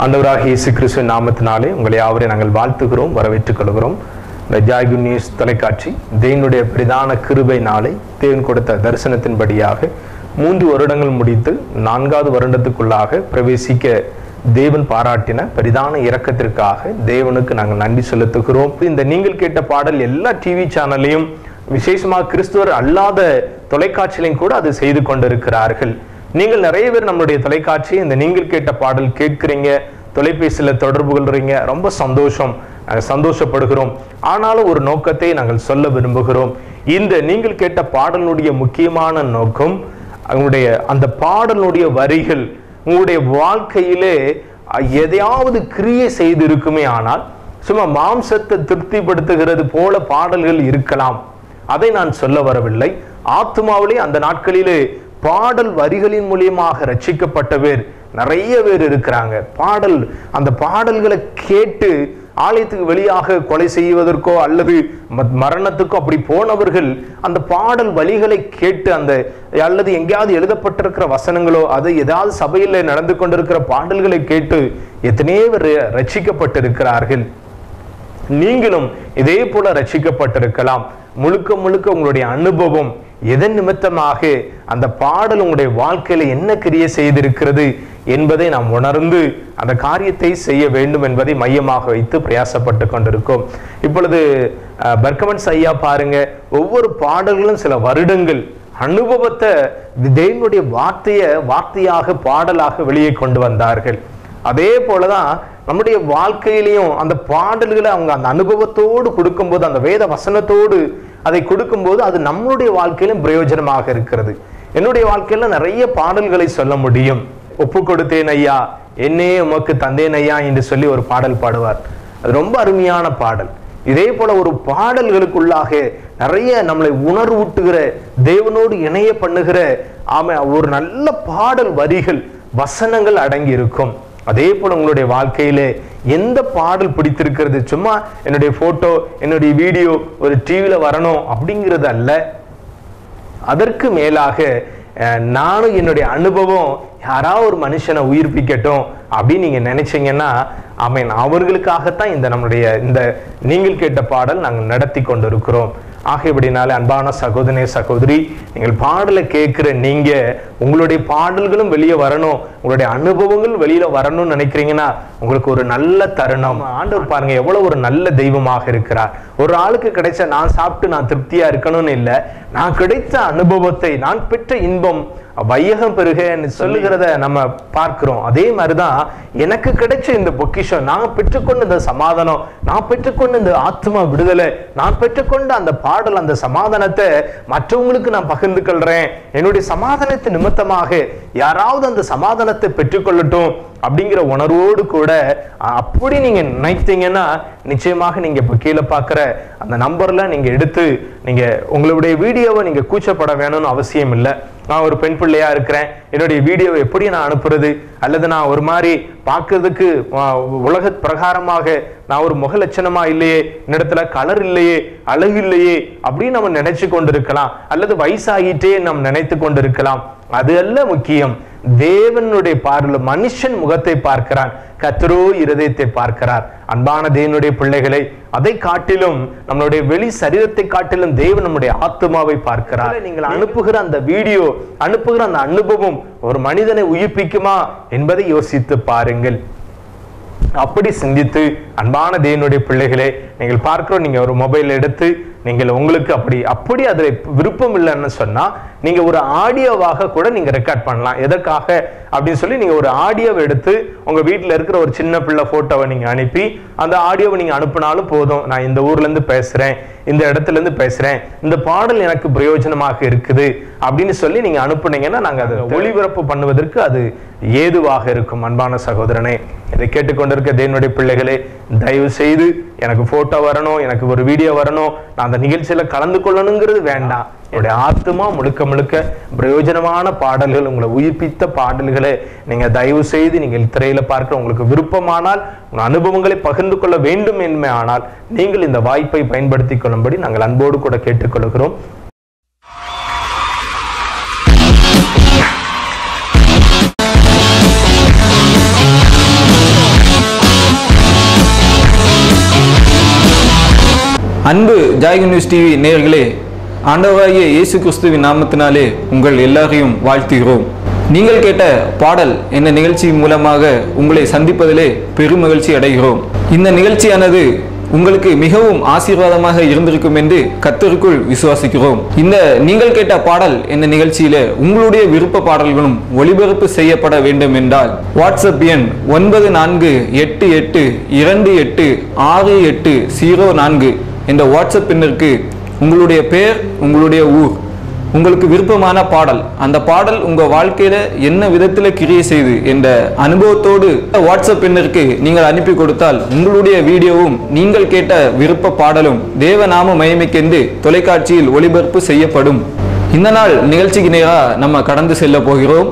ஆண்டவராக இயேசு கிறிஸ்துவின் நாமத்தினாலே உங்களை யாவரை நாங்கள் வாழ்த்துகிறோம் வரவேற்றுக் கொள்கிறோம் இந்த ஜாய்கு நியூஸ் தொலைக்காட்சி தேவனுடைய பிரதான கிருபை நாளை தேவன் கொடுத்த தரிசனத்தின்படியாக மூன்று வருடங்கள் முடித்து நான்காவது வருடத்துக்குள்ளாக பிரவேசிக்க தேவன் பாராட்டின பெரிதான இரக்கத்திற்காக தேவனுக்கு நாங்கள் நன்றி செலுத்துகிறோம் இந்த நீங்கள் கேட்ட பாடல் எல்லா டிவி சேனல்லையும் விசேஷமாக கிறிஸ்துவர் அல்லாத தொலைக்காட்சியிலையும் கூட அது செய்து கொண்டிருக்கிறார்கள் நீங்கள் நிறைய பேர் நம்மளுடைய தொலைக்காட்சி இந்த நீங்கள் கேட்ட பாடல் கேட்கிறீங்க தொலைபேசியில தொடர்பு கொள்றீங்க ரொம்ப சந்தோஷம் நாங்கள் சந்தோஷப்படுகிறோம் ஆனாலும் ஒரு நோக்கத்தை நாங்கள் சொல்ல விரும்புகிறோம் இந்த நீங்கள் கேட்ட பாடலுடைய முக்கியமான நோக்கம் அவங்களுடைய அந்த பாடலுடைய வரிகள் உங்களுடைய வாழ்க்கையிலே அஹ், எதையாவது கிரியை செய்து இருக்குமே ஆனால் சும்மா மாம்சத்தை திருப்திப்படுத்துகிறது போல பாடல்கள் இருக்கலாம் அதை நான் சொல்ல வரவில்லை ஆத்மாவிலே அந்த நாட்களிலே பாடல் வரிகளின் மூலியமாக ரட்சிக்கப்பட்ட பேர் நிறைய பேர் இருக்கிறாங்க பாடல் அந்த பாடல்களை கேட்டு ஆலயத்துக்கு வெளியாக கொலை செய்வதற்கோ அல்லது ம- மரணத்துக்கோ அப்படி போனவர்கள் அந்த பாடல் வழிகளை கேட்டு அந்த அல்லது எங்கேயாவது எழுதப்பட்டிருக்கிற வசனங்களோ அது ஏதாவது சபையில் நடந்து கொண்டிருக்கிற பாடல்களை கேட்டு எத்தனையோ பேர் ரட்சிக்கப்பட்டிருக்கிறார்கள் நீங்களும் இதே போல ரட்சிக்கப்பட்டிருக்கலாம் முழுக்க முழுக்க உங்களுடைய அனுபவம் எதன் நிமித்தமாக அந்த பாடல் உங்களுடைய வாழ்க்கையில என்ன கிரியை செய்திருக்கிறது என்பதை நாம் உணர்ந்து அந்த காரியத்தை செய்ய வேண்டும் என்பதை மையமாக வைத்து பிரயாசப்பட்டு கொண்டிருக்கோம் இப்பொழுது அஹ், பெர்கமன்ஸ் ஐயா பாருங்க ஒவ்வொரு பாடல்களும் சில வருடங்கள் அனுபவத்தை தேவனுடைய வார்த்தையை வார்த்தையாக பாடலாக வெளியே கொண்டு வந்தார்கள் அதே போலதான் நம்முடைய வாழ்க்கையிலையும் அந்த பாடல்களை அவங்க அந்த அனுபவத்தோடு கொடுக்கும்போது அந்த வேத வசனத்தோடு அதை கொடுக்கும்போது அது நம்மளுடைய வாழ்க்கையிலும் பிரயோஜனமாக இருக்கிறது என்னுடைய வாழ்க்கையில நிறைய பாடல்களை சொல்ல முடியும் ஒப்பு கொடுத்தேன் ஐயா என்னே உமக்கு தந்தேன் ஐயா என்று சொல்லி ஒரு பாடல் பாடுவார் அது ரொம்ப அருமையான பாடல் இதே போல ஒரு பாடல்களுக்குள்ளாக நிறைய நம்மளை உணர்வூட்டுகிற தேவனோடு இணைய பண்ணுகிற ஆமை ஒரு நல்ல பாடல் வரிகள் வசனங்கள் அடங்கி இருக்கும் அதே போல உங்களுடைய வாழ்க்கையிலே எந்த பாடல் பிடித்திருக்கிறது சும்மா என்னுடைய போட்டோ என்னுடைய வீடியோ ஒரு டிவியில வரணும் அப்படிங்கிறது அல்ல அதற்கு மேலாக அஹ், நானும் என்னுடைய அனுபவம் யாராவது ஒரு மனுஷனை உயிர்ப்பிக்கட்டும் அப்படின்னு நீங்க நினைச்சீங்கன்னா ஆமென் அவர்களுக்காகத்தான் இந்த நம்முடைய இந்த நீங்கள் கேட்ட பாடல் நாங்கள் நடத்தி கொண்டிருக்கிறோம் ஆகையபடினாலே அன்பான சகோதரனே சகோதரி நீங்கள் பாடலை கேட்கிற நீங்க உங்களுடைய பாடல்களும் வெளியே வரணும் உங்களுடைய அனுபவங்கள் வெளியில வரணும்னு நினைக்கிறீங்கன்னா உங்களுக்கு ஒரு நல்ல தருணம் ஆண்டவர் பாருங்க எவ்வளவு ஒரு நல்ல தெய்வமாக இருக்கிறார் ஒரு ஆளுக்கு கிடைச்ச நான் சாப்பிட்டு நான் திருப்தியா இருக்கணும்னு இல்லை நான் கிடைத்த அனுபவத்தை நான் பெற்ற இன்பம் வையகம் பெருகன்னு சொல்லுகிறத நம்ம பார்க்கிறோம் அதே மாதிரிதான் எனக்கு கிடைச்ச இந்த பொக்கிஷம் நான் பெற்றுக்கொண்ட இந்த சமாதானம் நான் பெற்றுக்கொண்ட இந்த ஆத்மா விடுதலை நான் பெற்றுக்கொண்ட அந்த பாடல் அந்த சமாதானத்தை மற்றவங்களுக்கு நான் பகிர்ந்து கொள்றேன் என்னுடைய சமாதானத்தை நிமித்தமாக யாராவது அந்த சமாதானத்தை பெற்றுக்கொள்ளட்டும் அப்படிங்கிற உணர்வோடு கூட அ- அப்படி நீங்க நினைத்தீங்கன்னா நிச்சயமாக நீங்க இப்ப கீழே பார்க்குற அந்த நம்பர்ல நீங்க எடுத்து நீங்க உங்களுடைய வீடியோவை நீங்க கூச்சப்பட வேணும்னு அவசியம் இல்லை நான் ஒரு பெண் பிள்ளையா இருக்கிறேன் என்னுடைய வீடியோவை எப்படி நான் அனுப்புறது அல்லது நான் ஒரு மாதிரி பார்க்கிறதுக்கு ஆ, உலக பிரகாரமாக நான் ஒரு முக லட்சணமா இல்லையே என்னிடத்துல கலர் இல்லையே அழகு இல்லையே அப்படின்னு நம்ம நினைச்சு கொண்டிருக்கலாம் அல்லது வயசாகிட்டே நாம் நினைத்து கொண்டிருக்கலாம் அது அல்ல முக்கியம் தேவனுடைய பார்வையில் மனுஷன் முகத்தை பார்க்கிறான் கத்தரோ இருதயத்தை பார்க்கிறார் அன்பான தேவனுடைய பிள்ளைகளை அதை காட்டிலும் நம்மளுடைய வெளி சரீரத்தை காட்டிலும் தேவன் நம்முடைய ஆத்மாவை பார்க்கிறார் நீங்கள் அனுப்புகிற அந்த வீடியோ அனுப்புகிற அந்த அனுபவம் ஒரு மனிதனை உயிர்ப்பிக்குமா என்பதை யோசித்து பாருங்கள் அப்படி சிந்தித்து அன்பான தேவனுடைய பிள்ளைகளே நீங்கள் பார்க்கிறோம் நீங்க ஒரு மொபைல் எடுத்து நீங்கள் உங்களுக்கு அப்படி அப்படி அதுல விருப்பம் இல்லைன்னு சொன்னா நீங்க ஒரு ஆடியோவாக கூட நீங்க ரெக்கார்ட் பண்ணலாம் எதற்காக அப்படின்னு சொல்லி நீங்க ஒரு ஆடியோவை எடுத்து உங்க வீட்ல இருக்கிற ஒரு சின்ன பிள்ளை போட்டோவை நீங்க அனுப்பி அந்த ஆடியோவை நீங்க அனுப்பினாலும் போதும் நான் இந்த ஊர்ல இருந்து பேசுறேன் இந்த இடத்துல இருந்து பேசுறேன் இந்த பாடல் எனக்கு பிரயோஜனமாக இருக்குது அப்படின்னு சொல்லி நீங்க அனுப்புனீங்கன்னா நாங்க அதை ஒளிபரப்பு பண்ணுவதற்கு அது ஏதுவாக இருக்கும் அன்பான சகோதரனே இதை கேட்டுக்கொண்டிருக்க தேவனுடைய பிள்ளைகளே தயவு செய்து எனக்கு போட்டோ வரணும் எனக்கு ஒரு வீடியோ வரணும் நான் அந்த நிகழ்ச்சியில கலந்து கொள்ளணுங்கிறது வேண்டாம் என்னுடைய ஆத்மா முழுக்க முழுக்க பிரயோஜனமான பாடல்கள் உங்களை உயிர்ப்பித்த பாடல்களை நீங்க தயவு செய்து நீங்கள் திரையில பார்க்க உங்களுக்கு விருப்பமானால் உங்கள் அனுபவங்களை பகிர்ந்து கொள்ள வேண்டும் என்பே ஆனால் நீங்கள் இந்த வாய்ப்பை பயன்படுத்திக் கொள்ளும்படி நாங்கள் அன்போடு கூட கேட்டுக்கொள்கிறோம் அன்பு ஜாய்கு நியூஸ் டிவி நேயர்களே ஆண்டவராகிய இயேசு கிறிஸ்துவின் நாமத்தினாலே உங்கள் எல்லாரையும் வாழ்த்துகிறோம் நீங்கள் கேட்ட பாடல் என்ற நிகழ்ச்சி மூலமாக உங்களை சந்திப்பதிலே பெருமகிழ்ச்சி அடைகிறோம் இந்த நிகழ்ச்சியானது உங்களுக்கு மிகவும் ஆசீர்வாதமாக இருந்திருக்கும் என்று கத்தருக்குள் விசுவாசிக்கிறோம் இந்த நீங்கள் கேட்ட பாடல் என்ற நிகழ்ச்சியில உங்களுடைய விருப்ப பாடல்களும் ஒளிபரப்பு செய்யப்பட வேண்டும் என்றால் வாட்ஸ்அப் எண் ஒன்பது நான்கு எட்டு எட்டு இரண்டு எட்டு ஆறு எட்டு ஜீரோ நான்கு என்ற வாட்ஸ்அப் எண்ணிற்கு உங்களுடைய பெயர் உங்களுடைய ஊர் உங்களுக்கு விருப்பமான பாடல் அந்த பாடல் உங்க வாழ்க்கையில என்ன விதத்துல கிரியை செய்து என்ற அனுபவத்தோடு வாட்ஸ்அப் எண்ணிற்கு நீங்கள் அனுப்பி கொடுத்தால் உங்களுடைய வீடியோவும் நீங்கள் கேட்ட விருப்ப பாடலும் தேவநாம மகிமைக்கென்று தொலைக்காட்சியில் ஒளிபரப்பு செய்யப்படும் இந்த நாள் நிகழ்ச்சிக்கு நேராக நம்ம கடந்து செல்ல போகிறோம்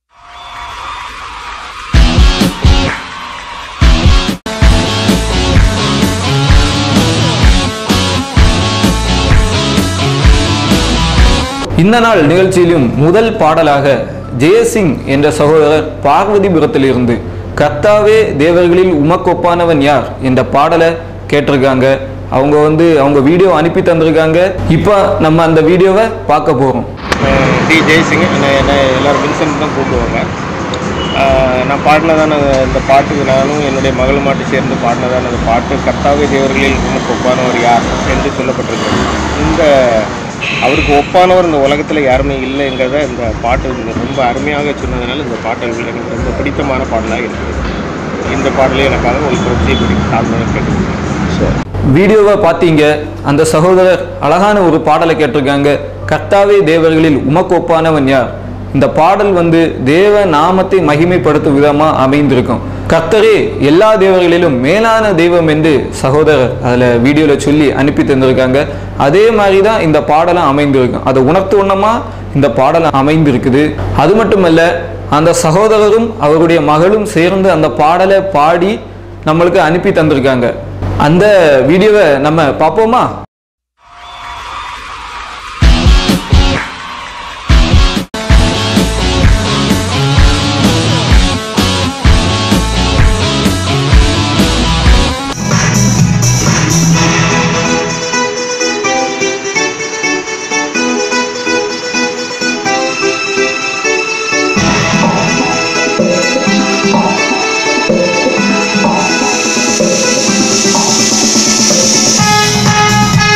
இந்த நாள் நிகழ்ச்சியிலும் முதல் பாடலாக ஜெயசிங் என்ற சகோதரர் பார்வதிபுரத்திலிருந்து கர்த்தாவே தேவர்களில் உமக்கொப்பானவன் யார் என்ற பாடலை கேட்டிருக்காங்க அவங்க வந்து அவங்க வீடியோ அனுப்பி தந்திருக்காங்க இப்போ நம்ம அந்த வீடியோவை பார்க்க போகிறோம் டி ஜெய்சிங் என்னை என்ன எல்லாரும் வின்சென்ட் தான் கூப்பிடுவாங்க ஆஹ் நான் பாடினதான இந்த பாட்டுக்கு நானும் என்னுடைய மகள் மாட்டு சேர்ந்து பாடினதான அந்த பாட்டு கர்த்தாவே தேவர்களில் உனக்கு ஒப்பானவர் யார் என்று சொல்லப்பட்டிருக்கிறது இந்த அவருக்கு ஒப்பானவர் இந்த உலகத்தில் யாருமே இல்லைங்கிறத இந்த பாட்டு இந்த ரொம்ப அருமையாக சொன்னதுனால இந்த பாடல்கள் எனக்கு ரொம்ப பிடித்தமான பாடலாக இருக்குது இந்த பாடலே எனக்காக ஒரு செய்யப்படி தாழ்மையாக கேட்டுக்கிறேன் வீடியோவை பார்த்தீங்க அந்த சகோதரர் அழகான ஒரு பாடலை கேட்டிருக்காங்க கர்த்தாவே தேவர்களில் உமக்கொப்பானவன் யார் இந்த பாடல் வந்து தேவ நாமத்தை மகிமைப்படுத்தும் விதமா அமைந்திருக்கும் கர்த்தரே எல்லா தேவர்களிலும் மேலான தெய்வம் என்று சகோதரர் அதில் வீடியோவில் சொல்லி அனுப்பி தந்திருக்காங்க அதே மாதிரி தான் இந்த பாடலும் அமைந்திருக்கும் அதை உணர்த்து உண்ணமா இந்த பாடல் அமைந்திருக்குது அது மட்டுமல்ல அந்த சகோதரரும் அவருடைய மகளும் சேர்ந்து அந்த பாடலை பாடி நம்மளுக்கு அனுப்பி தந்திருக்காங்க அந்த வீடியோவை நம்ம பார்ப்போமா Thank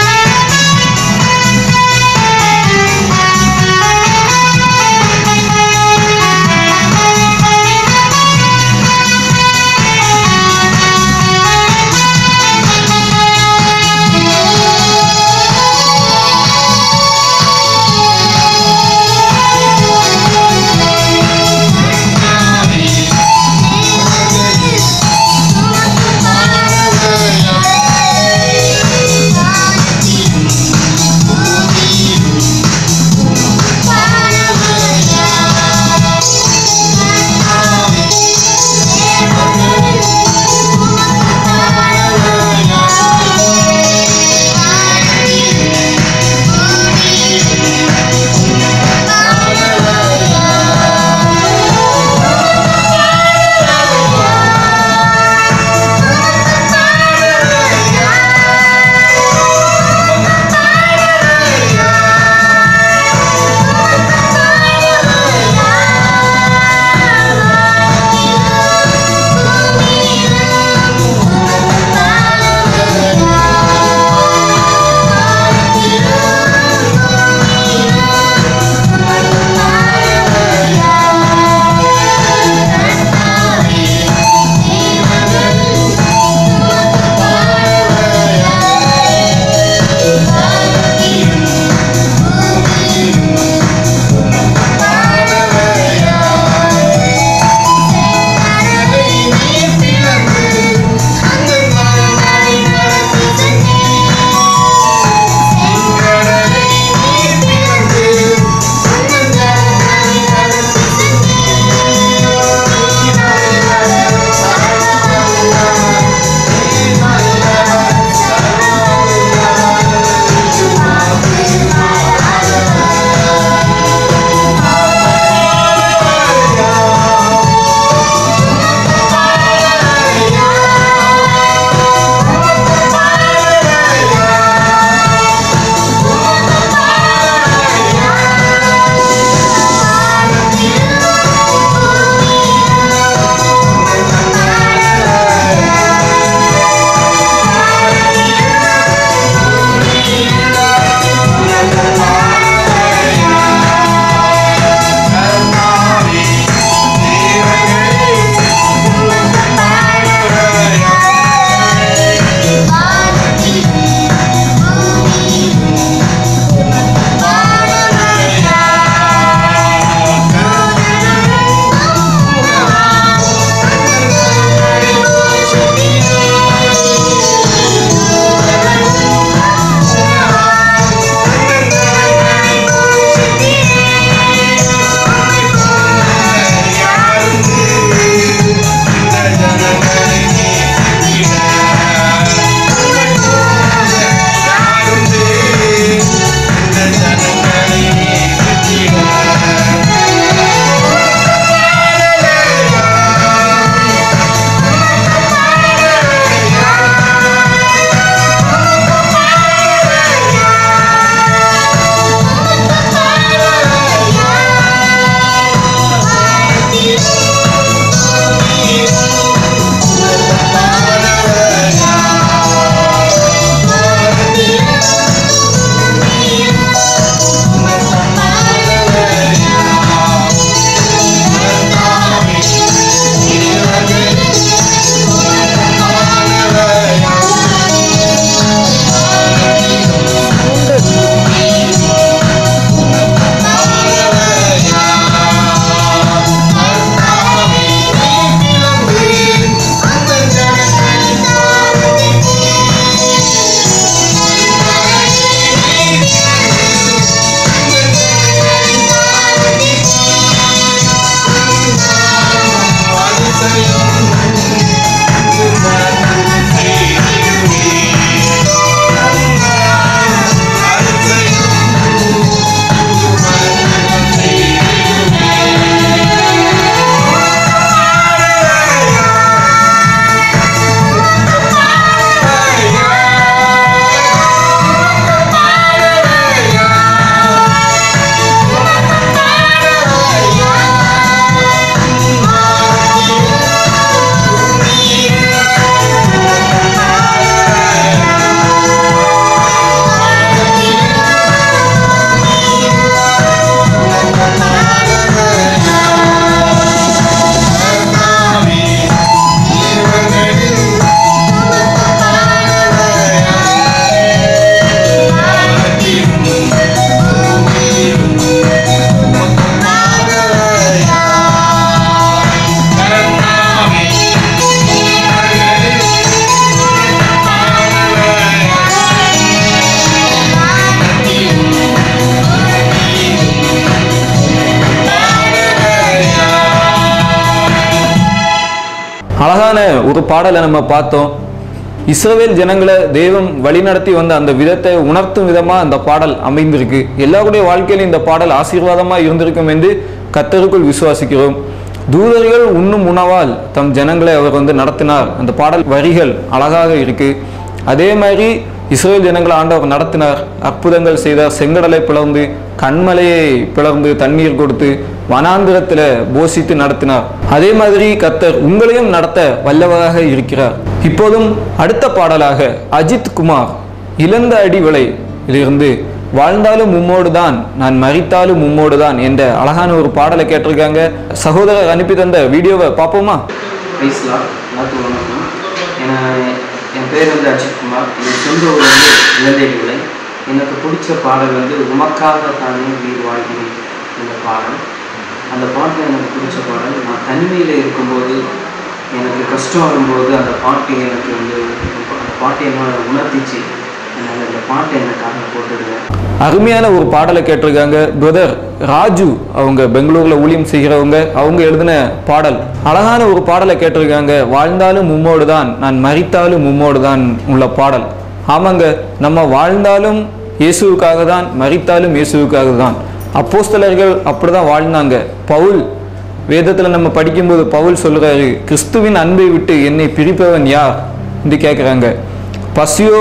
அழகான ஒரு பாடலை நம்ம பார்த்தோம் இஸ்ரவேல் ஜனங்களை தெய்வம் வழிநடத்தி வந்த அந்த விதத்தை உணர்த்தும் விதமா அந்த பாடல் அமைந்திருக்கு எல்லாருடைய வாழ்க்கையிலும் இந்த பாடல் ஆசீர்வாதமா இருந்திருக்கும் என்று கத்தருக்குள் விசுவாசிக்கிறோம் தூதர்கள் உண்ணும் உணவால் தம் ஜனங்களை அவர் வந்து நடத்தினார் அந்த பாடல் வரிகள் அழகாக இருக்கு அதே மாதிரி இஸ்ரேல் ஜனங்களை ஆண்டவர் நடத்தினார் அற்புதங்கள் செய்தார் செங்கடலை பிளர்ந்து கண்மலையை பிளர்ந்து தண்ணீர் கொடுத்து வனாந்திரத்துல போஷித்து நடத்தினார் அதே மாதிரி கத்தர் உங்களையும் நடத்த வல்லவராக இருக்கிறார் இப்போதும் அடுத்த பாடலாக அஜித் குமார் இழந்த அடி விலை இதிலிருந்து வாழ்ந்தாலும் உம்மோடு தான் நான் மறித்தாலும் உம்மோடு தான் என்ற அழகான ஒரு பாடலை கேட்டிருக்காங்க சகோதரர் அனுப்பி தந்த வீடியோவை பார்ப்போமா பிரைஸ்லா எல்லாத்துக்கும் வணக்கம் ஏன்னா என் பேர் வந்து அஜித் குமார் என் சொந்த ஊர் வந்து இலந்தை விலை எனக்கு பிடிச்ச பாடல் வந்து உமக்காக தானே உயிர் வாழ்கிறேன் இந்த பாடல் அந்த பாட்டு எனக்கு பிடிச்ச பாடல் நான் தனிமையில் இருக்கும்போது எனக்கு கஷ்டம் வரும்போது அந்த பாட்டு எனக்கு வந்து அந்த பாட்டு என்னோட உணர்த்திச்சு அதனால் இந்த பாட்டை எனக்காக போட்டுடுவேன் அருமையான ஒரு பாடலை கேட்டிருக்காங்க பிரதர் ராஜு அவங்க பெங்களூர்ல ஊழியம் செய்கிறவங்க அவங்க எழுதின பாடல் அழகான ஒரு பாடலை கேட்டிருக்காங்க வாழ்ந்தாலும் உம்மோடு தான் நான் மறித்தாலும் உம்மோடு தான் உள்ள பாடல் ஆமாங்க நம்ம வாழ்ந்தாலும் இயேசுவுக்காக தான் மறித்தாலும் இயேசுவுக்காக தான் அப்போஸ்தலர்கள் அப்படிதான் வாழ்ந்தாங்க பவுல் வேதத்துல நம்ம படிக்கும்போது பவுல் சொல்றாரு கிறிஸ்துவின் அன்பை விட்டு என்னை பிரிப்பவன் யார் என்று கேட்குறாங்க பசியோ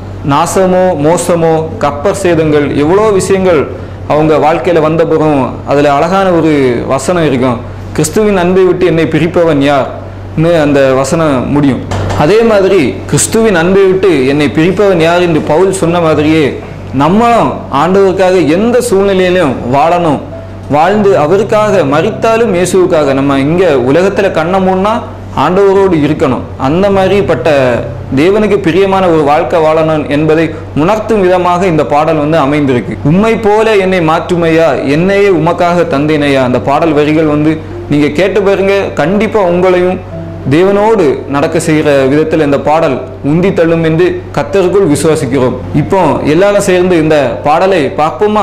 நாசமோ மோசமோ கப்பர் சேதங்கள் எவ்வளோ விஷயங்கள் அவங்க வாழ்க்கையில் வந்த பிறகும் அதில் அழகான ஒரு வசனம் இருக்கும் கிறிஸ்துவின் அன்பை விட்டு என்னை பிரிப்பவன் யார்னு அந்த வசனம் முடியும் அதே மாதிரி கிறிஸ்துவின் அன்பை விட்டு என்னை பிரிப்பவன் யார் என்று பவுல் சொன்ன மாதிரியே நம்மளும் ஆண்டவருக்காக எந்த சூழ்நிலையிலும் வாழணும் வாழ்ந்து அவருக்காக மறித்தாலும் இயேசுவுக்காக நம்ம இங்க உலகத்துல கண்ண மூடனா ஆண்டவரோடு இருக்கணும் அந்த மாதிரிப்பட்ட தேவனுக்கு பிரியமான ஒரு வாழ்க்கை வாழணும் என்பதை உணர்த்தும் விதமாக இந்த பாடல் வந்து அமைந்திருக்கு உம்மை போல என்னை மாற்றுமையா என்னையே உமக்காக தந்தேனையா அந்த பாடல் வரிகள் வந்து நீங்க கேட்டு பாருங்க கண்டிப்பா உங்களையும் தேவனோடு நடக்க செய்கிற விதத்தில் இந்த பாடல் உந்தி தள்ளும் என்று கத்தருக்குள் விசுவாசிக்கிறோம் இப்போ எல்லாரும் சேர்ந்து இந்த பாடலை பார்ப்போமா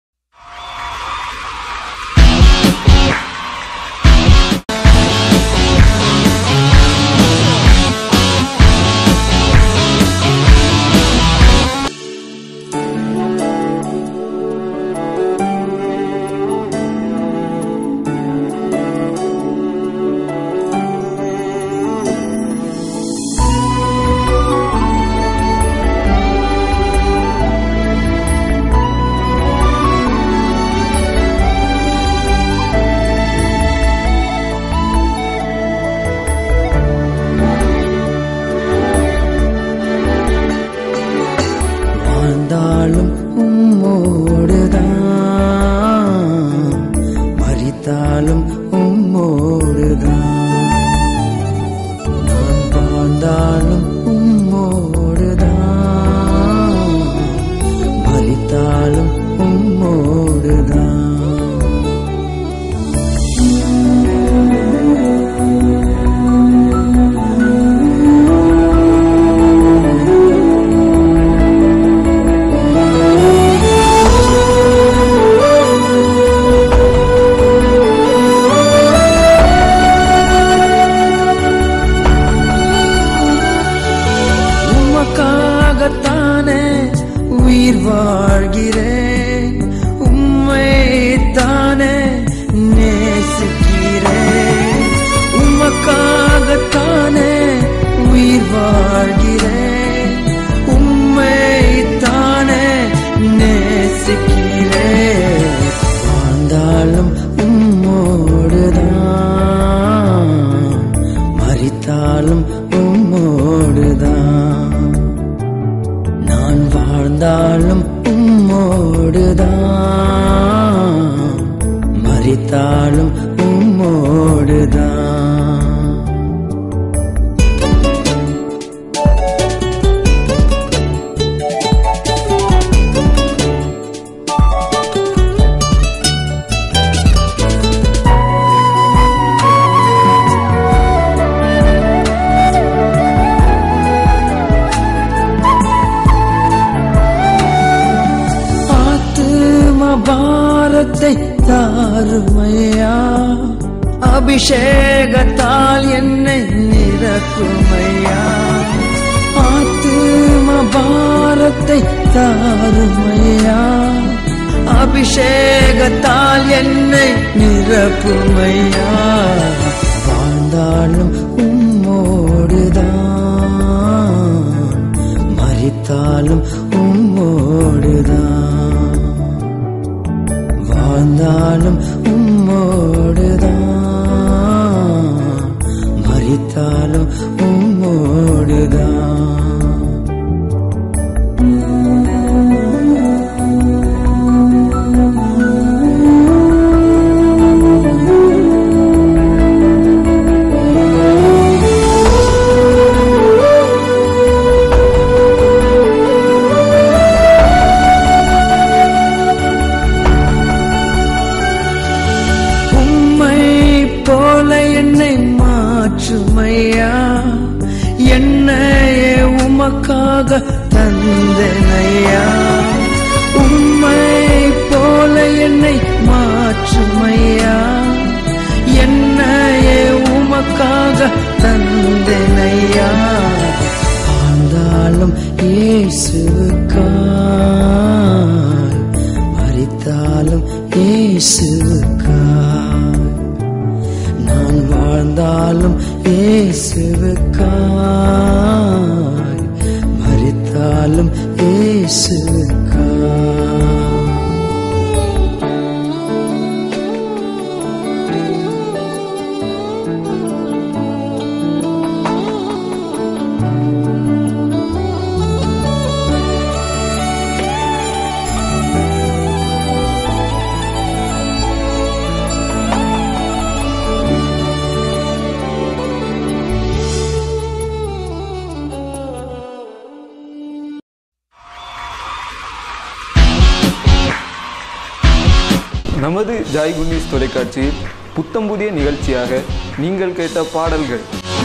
வாழ்ந்தாலும் உம்மோடுதான் மறித்தாலும் உம்மோடுதான் நான் வாழ்ந்தாலும் உம்மோடுதான் மறித்தாலும் உம்மோடுதான் உமக்காகத்தானே உயிர் வாழ்கிறேன் உம்மை தானே நேசிக்கிறேன் உமக்காகத்தானே உயிர் வாழ்கிறேன் உம்மை தானே நேசிக்கிறேன் வாழ்ந்தாலும் உம்மோடுதான் மறித்தாலும் உம்மோடுதான் நான் வாழ்ந்தாலும் உம்மோடுதான் மறித்தாலும் உம்மோடுதான் ஆத்தும பாரத்தை தாருமையா அபிஷேகத்தால் என்னை நிற நிரப்புமையா ஆத்தும பாரத்தை தாருமையா அபிஷேகத்தால் என்னை நிரப்புமையா வாழ்ந்தாலும் உம்மோடுதான் மறித்தாலும் உம்மோடுதான் வாழ்ந்தாலும் உம்மோடுதான் மறித்தாலும் உம்மோடுதான் உம்மை போல என்னை மாற்றுமையா என்னையே உமக்காக தந்தனையா உம்மை போல என்னை மாற்றுமையா என்னையே உமக்காக தந்தனையா ஆண்டாலும் இயேசுக்காய் மறித்தாலும் இயேசுக்காய் நான் வாழ்ந்தாலும் இயேசுவுக்காய் மறித்தாலும் இயேசுவுக்காய் நமது ஜாய் குண்டீஸ் தொலைக்காட்சியில் புத்தம் புதிய நிகழ்ச்சியாக நீங்கள் கேட்ட பாடல்கள்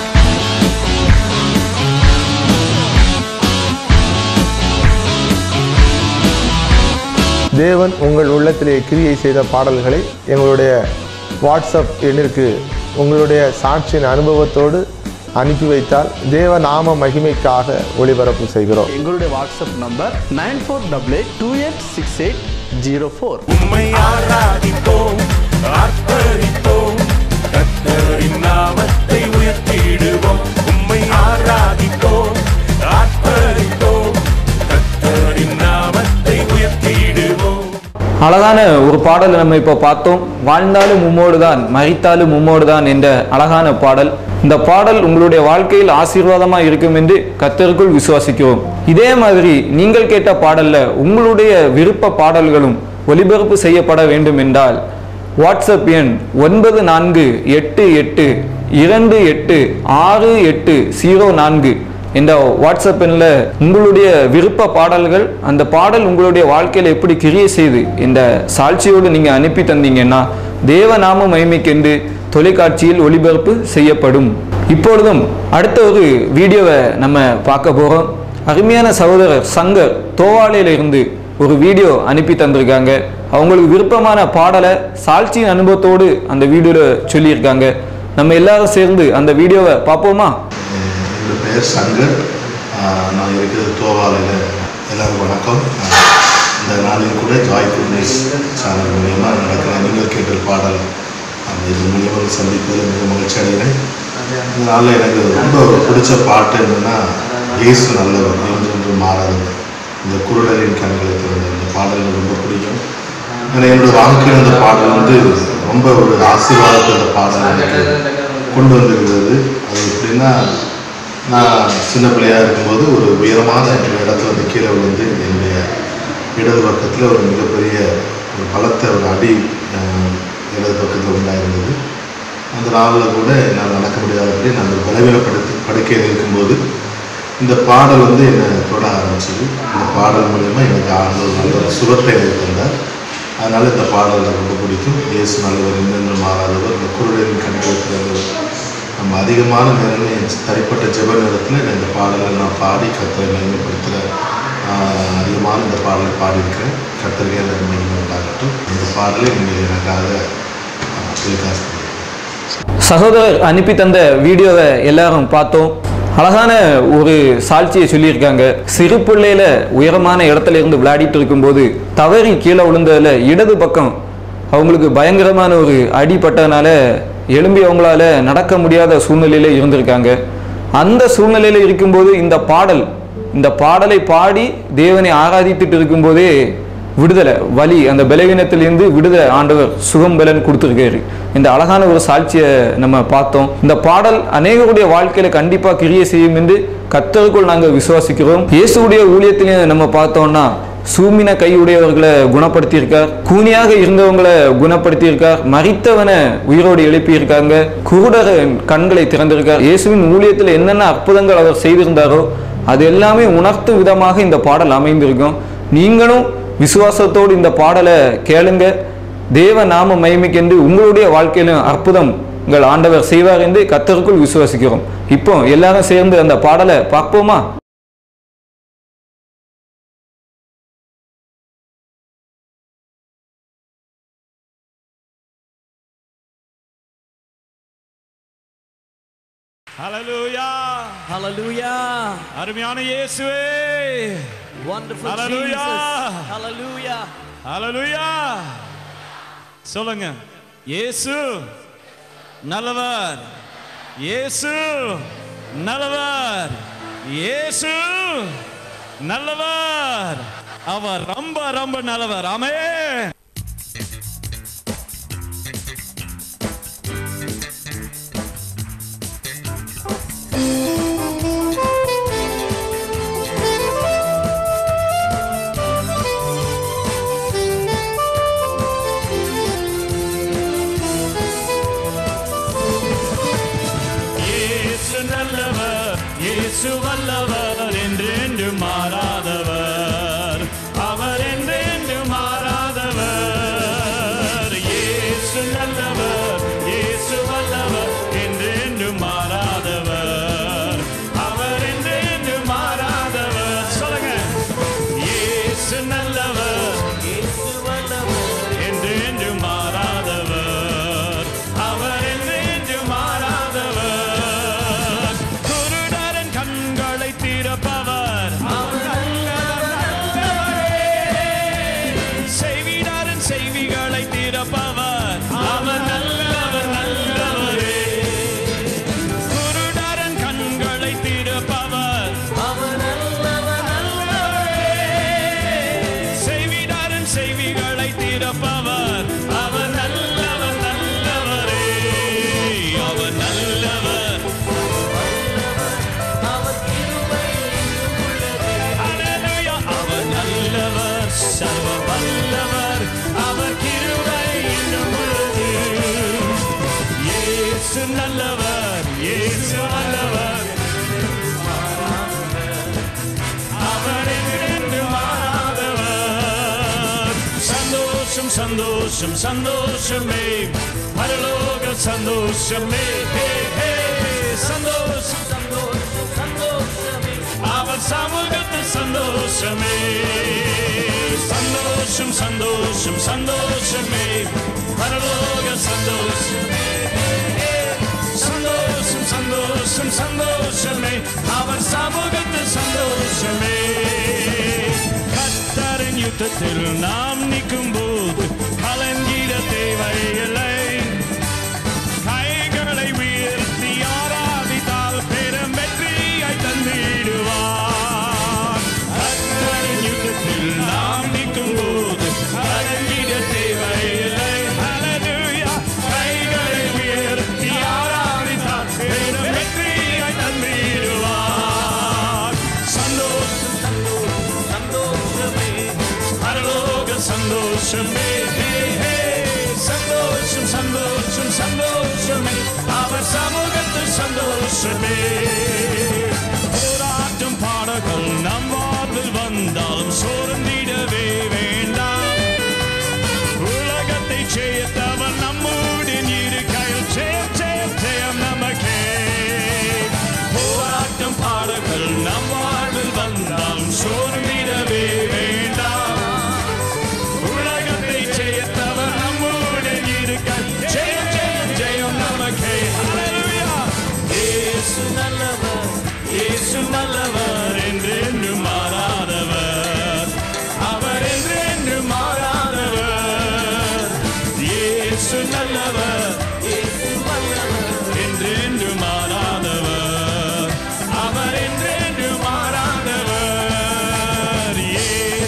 தேவன் உங்கள் உள்ளத்திலே கிரியை செய்த பாடல்களை எங்களுடைய வாட்ஸ்அப் எண்ணிற்கு உங்களுடைய சாட்சியின் அனுபவத்தோடு அனுப்பி வைத்தால் தேவ நாம மகிமைக்காக ஒளிபரப்பு செய்கிறோம் எங்களுடைய WhatsApp number nine four double eight two eight six eight zero four உம்மை ஆராதிப்போம் ஆர்ப்பரிப்போம் கர்த்தரின் நாமத்தை உயர்த்திடுவோம் உம்மை ஆராதிப்போம் ஆர்ப்பரிப்போம் கர்த்தரின் நாமத்தை உயர்த்திடுவோம் அழகான ஒரு பாடலை நம்ம இப்போ பார்த்தோம் வாழ்ந்தாலும் உம்மோடு தான் மறித்தாலும் உம்மோடு தான் என்ற அழகான பாடல் இந்த பாடல் உங்களுடைய வாழ்க்கையில் ஆசீர்வாதமாக இருக்கும் என்று கத்தருக்குள் விசுவாசிக்கிறோம் இதே மாதிரி நீங்கள் கேட்ட பாடல்ல உங்களுடைய விருப்ப பாடல்களும் ஒலிபரப்பு செய்யப்பட வேண்டும் என்றால் வாட்ஸ்அப் எண் ஒன்பது நான்கு எட்டு எட்டு இரண்டு எட்டு ஆறு எட்டு ஜீரோ நான்கு இந்த வாட்ஸ்அப் எண்ணில் உங்களுடைய விருப்ப பாடல்கள் அந்த பாடல் உங்களுடைய வாழ்க்கையில் எப்படி கிரியை செய்து இந்த சாட்சியோடு நீங்கள் அனுப்பி தந்தீங்கன்னா தேவநாம மகிமைக்கென்று தொலைக்காட்சியில் ஒளிபரப்பு செய்யப்படும் இப்பொழுதும் அடுத்த ஒரு வீடியோவை நம்ம பார்க்க போகிறோம் அருமையான சகோதரர் சங்கர் தோவாலையில இருந்து ஒரு வீடியோ அனுப்பி தந்திருக்காங்க அவங்களுக்கு விருப்பமான பாடலை சாட்சியின் அனுபவத்தோடு அந்த வீடியோவில் சொல்லியிருக்காங்க நம்ம எல்லாரும் சேர்ந்து அந்த வீடியோவை பார்ப்போமா என்னோட பெயர் சங்கர் ஆஹ் நான் இருக்கிறது தோவாலையில் எல்லாருக்கும் வணக்கம் ஆஹ் இந்த நாளில் கூட ஜாய் குட்னஸ் சேனல் மூலியமாக நடக்கிற நீங்கள் கேட்ட பாடல் அந்த இது மூலியமாக சந்திப்பதில் மிக மகிழ்ச்சி அடைகிறேன் இந்த நாளில் எனக்கு ரொம்ப பிடிச்ச பாட்டு என்னென்னா இயேசு நல்லவர் என்றென்று மாறாதவர் இந்த குருடரின் கண்களை திறந்த இந்த பாடல் எனக்கு ரொம்ப பிடிக்கும் ஏன்னா என்னோட வாழ்க்கையில் அந்த பாடல் வந்து ரொம்ப ஒரு ஆசீர்வாதத்தை அந்த பாடல் எனக்கு கொண்டு வந்திருக்கிறது அது எப்படின்னா நான் சின்ன பிள்ளையாக இருக்கும்போது ஒரு உயரமான ஒரு இடத்துல வந்து கீழே விழுந்து என்னுடைய இடது பக்கத்தில் ஒரு மிகப்பெரிய ஒரு பலத்த ஒரு அடி அஹ், இடது பக்கத்தில் உண்டாயிருந்தது அந்த நாளில் கூட என்னால் நடக்க முடியாதபடி நான் ஒரு பலவீனப்படுத்தி படுக்கையில் இருக்கும்போது இந்த பாடல் வந்து என்னை தொட ஆரம்பிச்சது இந்த பாடல் மூலயமா எனக்கு ஆண்டவர் நல்ல ஒரு சுகத்தை எனக்கு தந்தார் அதனால் இந்த பாடல் எனக்கு ரொம்ப பிடிக்கும் இயேசு நல்லவர் என்னென்று மாறாதவர் இந்த குருடரின் கண்கள் திறந்தவர் நம்ம அதிகமான நேரங்கள் என் தனிப்பட்ட ஜெப நேரத்தில் நான் இந்த பாடலை நான் பாடி கத்தரை மேம்படுத்துகிற அதிகமான இந்த பாடலை பாடியிருக்கிறேன் கத்தரிக்கை மகிமை உண்டாகட்டும் இந்த பாடலை நீங்கள் எனக்காக டெலிகாஸ்ட் பண்ணியிருக்கேன் சகோதரர் அனுப்பி தந்த வீடியோவை எல்லாரும் பார்த்தோம் அழகான ஒரு சாட்சியை சொல்லியிருக்காங்க சிறு பிள்ளையில உயரமான இடத்துல இருந்து விளையாடிட்டு இருக்கும்போது தவறி கீழே விழுந்ததுல இடது பக்கம் அவங்களுக்கு பயங்கரமான ஒரு அடிபட்டதுனால எழும்பி அவங்களால நடக்க முடியாத சூழ்நிலையில இருந்திருக்காங்க அந்த சூழ்நிலையில இருக்கும்போது இந்த பாடல் இந்த பாடலை பாடி தேவனை ஆராதித்துட்டு இருக்கும்போதே விடுதலை வலி அந்த பலவீனத்திலிருந்து விடுதலை ஆண்டவர் சுகம் பலன் கொடுத்துருக்காரு இந்த அழகான ஒரு சாட்சியை நம்ம பார்த்தோம் இந்த பாடல் அநேகருடைய வாழ்க்கையில கண்டிப்பா கிரியை செய்யும் என்று கத்தருக்குள் நாங்கள் விசுவாசிக்கிறோம் இயேசுடைய ஊழியத்திலையும் நம்ம பார்த்தோம்னா சூமின கையுடையவர்களை குணப்படுத்தியிருக்கார் கூனியாக இருந்தவங்களை குணப்படுத்தியிருக்கார் மறித்தவனை உயிரோடு எழுப்பியிருக்காங்க குருடர் கண்களை திறந்திருக்கார் இயேசுவின் ஊழியத்தில் என்னென்ன அற்புதங்கள் அவர் செய்திருந்தாரோ அது எல்லாமே உணர்த்தும் விதமாக இந்த பாடல் அமைந்திருக்கும் நீங்களும் விசுவாசத்தோடு இந்த பாடலை கேளுங்க தேவ நாம மகிமைக்கென்று உங்களுடைய வாழ்க்கையிலும் அற்புதம் உங்கள் ஆண்டவர் செய்வார் என்று கத்தருக்குள் விசுவாசிக்கிறோம் இப்போ எல்லாரும் சேர்ந்து அந்த பாடலை பார்ப்போமா ஹalleluya Hallelujah. அருமையான இயேசுவே Wonderful Hallelujah. Jesus. Hallelujah. ஹalleluya சொல்லுங்க இயேசு நல்லவர் இயேசு நல்லவர் இயேசு நல்லவர் அவர் ரொம்ப ரொம்ப நல்லவர் ஆமென் இயேசு நல்லவர் இயேசு வல்லவர் என்றென்று மாறாதவர் அவர் என்றென்று மாறாதவர் இயேசு நல்லவர் இயேசு வல்லவர் என்றென்று மாறாதவர் அவர் என்றென்று மாறாதவர் சொல்லுங்க இயேசு நல்லவர் இயேசு வல்லவர் என்றென்று மாறாதவர் அவர் என்றென்று மாறாதவர் குருடரன் கண்களை திறப்பவர் அவர் நல்லவரே. செய்விடாரன் செய்விகளை திறப்பவர் அவர் நல்லவர் நல்லவரே குருடரன் கண்களை திறப்பவர் அவர் நல்லவர் நல்லவரே செய்விடாரன் செய்விகளை திறப்பவர் அவர் நல்லவர் நல்லவரே அவர் நல்லவர் Hallelujah. அவர் நல்லவர் சர்வ வல்லவர் அவர் கிருபை இன்னும் உள்ளது இயேசு நல்லவர் இயேசு நல்லவர் அவர் என்றென்று மாறாதவர் சந்தோஷம் சந்தோஷம் சந்தோஷமே பரலோக சந்தோஷமே ஹே, ஹே, சந்தோஷம் சந்தோஷம் சந்தோஷமே அவர் சமூகத்து சந்தோஷமே சந்தோஷம் சந்தோஷம் சந்தோஷமே பரலோக சந்தோஷமே சந்தோஷம் சந்தோஷம் சந்தோஷமே அவர் சமூகத்து சந்தோஷமே கத்தரின் யுத்தத்தில் நாம் நிற்கும் போது கலங்கிட தேவையில்லை கைகளை உயர்த்தி ஆராதித்தால் பெரும் வெற்றியை தந்திடுவார் கத்தரின் யுத்தத்தில் நாம் நிற்கும் போது கலங்கிட தேவையில்லை Hallelujah. கைகளை உயர்த்தி ஆராதித்தால் பெரும் வெற்றியை தந்திடுவார் சந்தோஷம் சந்தோஷம் சந்தோஷமே பரலோக சந்தோஷமே ஹே, ஹே. சந்தோஷம் சந்தோஷம் சந்தோஷமே அவர் சமூகத்து சந்தோஷமே போராட்டம் பாடகள் நம் வாழ்வில் வந்தாலும் சோர்ந்திடவே வேண்டாம் உலகத்தை செய்யத்தவன் நம்முடன் இருக்கையில் ஜெயம் ஜெயம் ஜெயம் நமக்கே போராட்டம் பாடல்கள் நம் வாழ்வில் வந்தாலும் சோர்ந்திடவே வேண்டாம் உலகத்தை செய்யத்தவன் நம்முடன் இருக்க ஜெயம் ஜெயம் ஜெயம் நமக்கே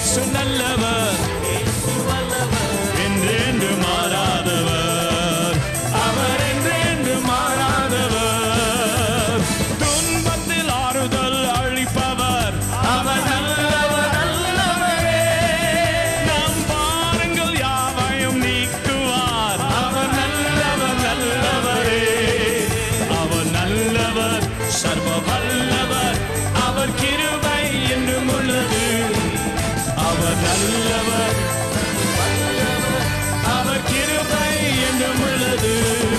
இயேசு நல்லவர் என்றென்று மாறாதவர் அவர் என்றென்று மாறாதவர் துன்பத்தில் ஆறுதல் அளிப்பவர் அவர் நல்லவர் நல்லவரே நம் பாருங்கள் யாவையும் நீக்குவார் அவர் நல்லவர் நல்லவரே அவர் நல்லவர் சர்வ வல்லவர் அவர் கிருபை என்றும் உள்ளது அவர் நல்லவர் அவர் கிருபை என்றும் உள்ளது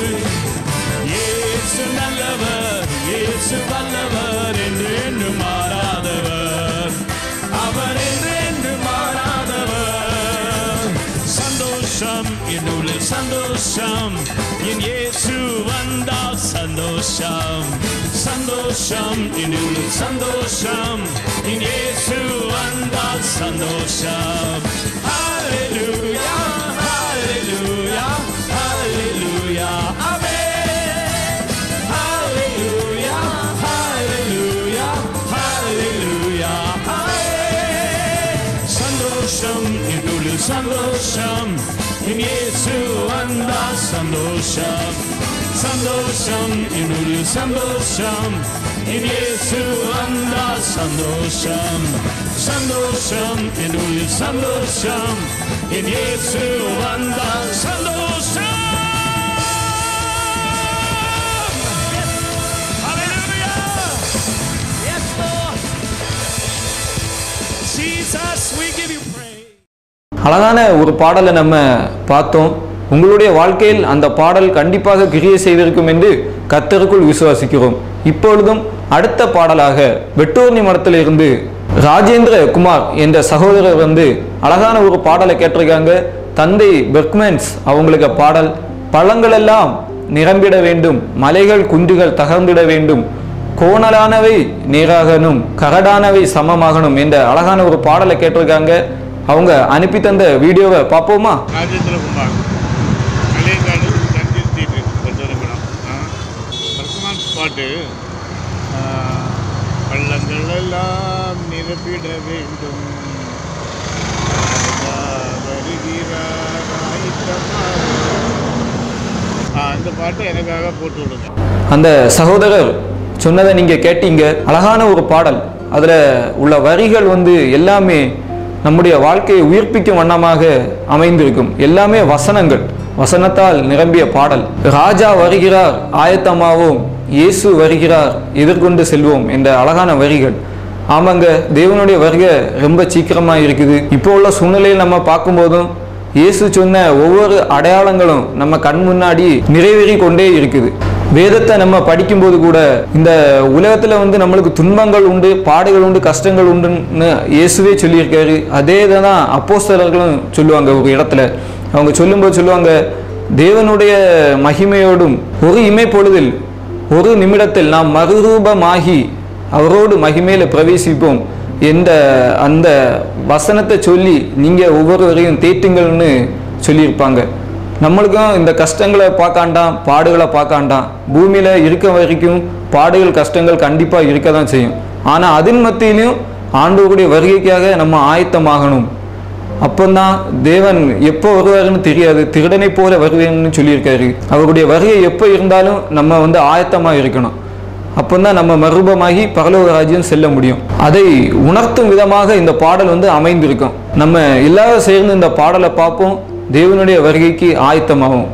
இயேசு நல்லவர் இயேசு வல்லவர் என்று என்று மாறாதவர் அவர் என்று என்று மாறாதவர் சந்தோஷம் என்னுள்ள சந்தோஷம் என் இயேசு வந்தால் சந்தோஷம் சந்தோஷம் என்னுள்ள சந்தோஷம் என் இயேசு வந்தால் சந்தோஷம் ஹalleluya ஹalleluya ஹalleluya ஆமென் ஹalleluya ஹalleluya ஹalleluya ஆமென் சந்தோஷம் என்னுள்ள சந்தோஷம் என் இயேசு வந்தால் சந்தோஷம் சந்தோஷம் என்னுள்ள சந்தோஷம் என் இயேசு வந்தால் சந்தோஷம் சந்தோஷம் என்னுள்ள சந்தோஷம் என் இயேசு வந்தால் சந்தோஷம் Hallelujah! Yes, Lord! Jesus, we give you praise. அழகான ஒரு பாடலை நம்ம பார்த்தோம் உங்களுடைய வாழ்க்கையில் அந்த பாடல் கண்டிப்பாக கிரியை செய்திருக்கும் என்று கத்தருக்குள் விசுவாசிக்கிறோம் இப்பொழுதும் அடுத்த பாடலாக வெட்டூர்ணி மரத்திலிருந்து ராஜேந்திர குமார் என்ற சகோதரர் வந்து அழகான ஒரு பாடலை கேட்டிருக்காங்க தந்தை பெர்க்மென்ஸ் அவங்களுக்கு பாடல் பழங்கள் எல்லாம் நிரம்பிட வேண்டும் மலைகள் குன்றுகள் தகர்ந்திட வேண்டும் கோணலானவை நீராகணும் கரடானவை சமமாகணும் என்ற அழகான ஒரு பாடலை கேட்டிருக்காங்க அவங்க அனுப்பி தந்த வீடியோவை பார்ப்போமா ராஜேந்திர குமார் கலையங்காடு தஞ்சை ஸ்ட்ரீட் கொண்டோரங்குளம் பர்சமான்ஸ் பாட்டு ஆ, பள்ளங்கள் எல்லாம் நிரப்பிட வேண்டும் ராஜா வருகிறார் ஆயத்தமாக. ஆ, அந்த பாட்டை எனக்காக போட்டு விடுங்க அந்த சகோதரர் சொன்னதை நீங்க கேட்டீங்க அழகான ஒரு பாடல் அதுல உள்ள வரிகள் வந்து எல்லாமே நம்முடைய வாழ்க்கையை உயிர்ப்பிக்கும் வண்ணமாக அமைந்திருக்கும் எல்லாமே வசனங்கள் வசனத்தால் நிரம்பிய பாடல் ராஜா வருகிறார் ஆயத்தமாவோம் இயேசு வருகிறார் எதிர்கொண்டு செல்வோம் என்ற அழகான வரிகள் ஆமாங்க தேவனுடைய வருகை ரொம்ப சீக்கிரமா இருக்குது இப்போ உள்ள சூழ்நிலையில் நம்ம பார்க்கும்போதும் இயேசு சொன்ன ஒவ்வொரு அடையாளங்களும் நம்ம கண் முன்னாடி நிறைவேறி கொண்டே இருக்குது வேதத்தை நம்ம படிக்கும்போது கூட இந்த உலகத்துல வந்து நம்மளுக்கு துன்பங்கள் உண்டு பாடுகள் உண்டு கஷ்டங்கள் உண்டுன்னு இயேசுவே சொல்லியிருக்காரு அதே தான் அப்போஸ்தலர்களும் சொல்லுவாங்க ஒரு இடத்துல அவங்க சொல்லும்போது சொல்லுவாங்க தேவனுடைய மகிமையோடும் ஒரு இமை பொழுதில் ஒரு நிமிடத்தில் நாம் மறுரூபமாகி அவரோடு மகிமையில பிரவேசிப்போம் என்ற அந்த வசனத்தை சொல்லி நீங்க ஒவ்வொருவரையும் தேட்டுங்கள்னு சொல்லியிருப்பாங்க நம்மளுக்கும் இந்த கஷ்டங்களை பார்க்காண்டாம் பாடுகளை பார்க்காண்டாம் பூமியில இருக்க வரைக்கும் பாடுகள் கஷ்டங்கள் கண்டிப்பா இருக்க தான் செய்யும் ஆனா அதன் மத்தியிலையும் ஆண்டவருடைய வருகைக்காக நம்ம ஆயத்தமாகணும் அப்பந்தான் தேவன் எப்போ வருவாருன்னு தெரியாது திருடனை போல வருவேன்னு சொல்லியிருக்காரு அவருடைய வருகை எப்போ இருந்தாலும் நம்ம வந்து ஆயத்தமா இருக்கணும் அப்பந்தான் நம்ம மறுபமாகி பரலோக ராஜ்யம் செல்ல முடியும் அதை உணர்த்தும் விதமாக இந்த பாடல் வந்து அமைந்திருக்கும் நம்ம எல்லாரும் சேர்ந்து இந்த பாடலை பார்ப்போம் தேவனுடைய வருகைக்கு ஆயத்தமாகும்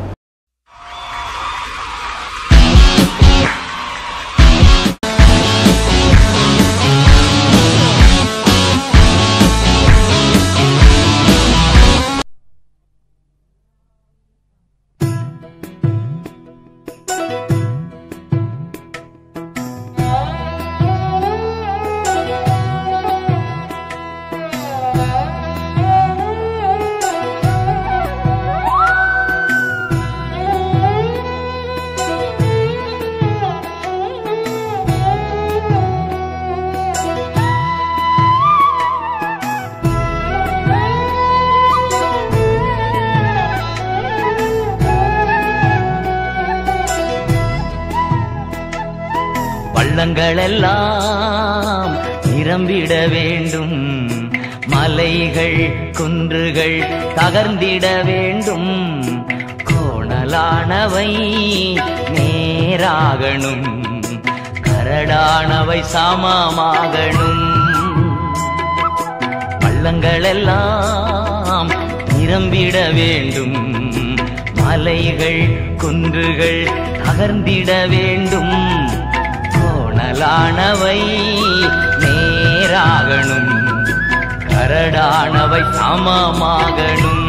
பள்ளங்களெல்லாம் நிரம்பிட வேண்டும் மலைகள் குன்றுகள் தகர்ந்திட வேண்டும் கோணலானவை நேராகணும் கரடானவை சமமாகணும் பள்ளங்களெல்லாம் நிரம்பிட வேண்டும் மலைகள் குன்றுகள் தகர்ந்திட வேண்டும் கோணலானவை நேராகணும் கரடானவை சமமாகணும்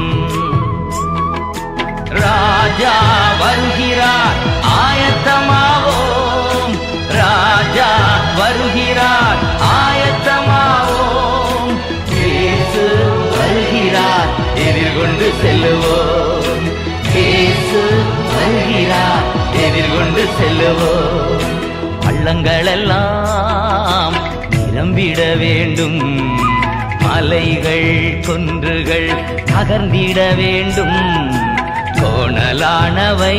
ராஜா வருகிறார் ஆயத்தமாவோம் ராஜா வருகிறார் ஆயத்தமாவோம் இயேசு வருகிறார் எதிர்கொண்டு செல்லுவோம் இயேசு வருகிறார் எதிர்கொண்டு செல்லுவோம் பள்ளங்களெல்லாம் நிரம்பிட வேண்டும் மலைகள் குன்றுகள் தகர்ந்திட வேண்டும் கோணலானவை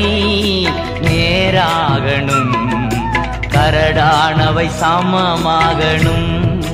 நேராகணும் கரடானவை சமமாகணும்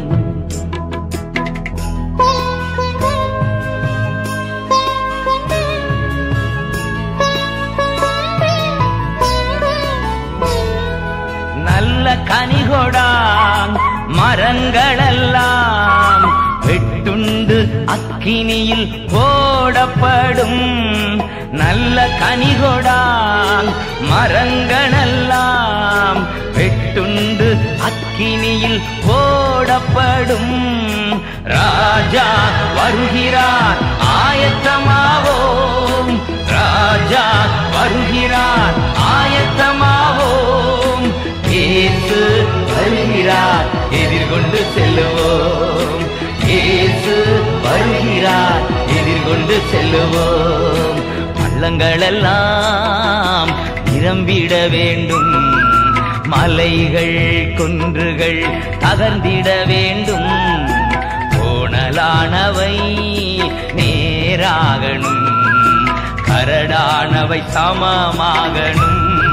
நல்ல கனிகொடாம் மரங்களெல்லாம் வெட்டுண்டு அக்கினியில் போடப்படும் நல்ல கனிகொடாம் மரங்களெல்லாம் வெட்டுண்டு அக்கினியில் போடப்படும் ராஜா வருகிறார் ஆயத்தமாவோம் ராஜா வருகிறார் ஆயத்தமாவோம் இயேசு வருகிறார் எதிர்கொண்டு செல்லுவோம் இயேசு வருகிறார் எதிர்கொண்டு செல்லுவோம் பள்ளங்களெல்லாம் நிரம்பிட வேண்டும் மலைகள் குன்றுகள் தகர்ந்திட வேண்டும் கோணலானவை நேராகணும் கரடானவை சமமாகணும்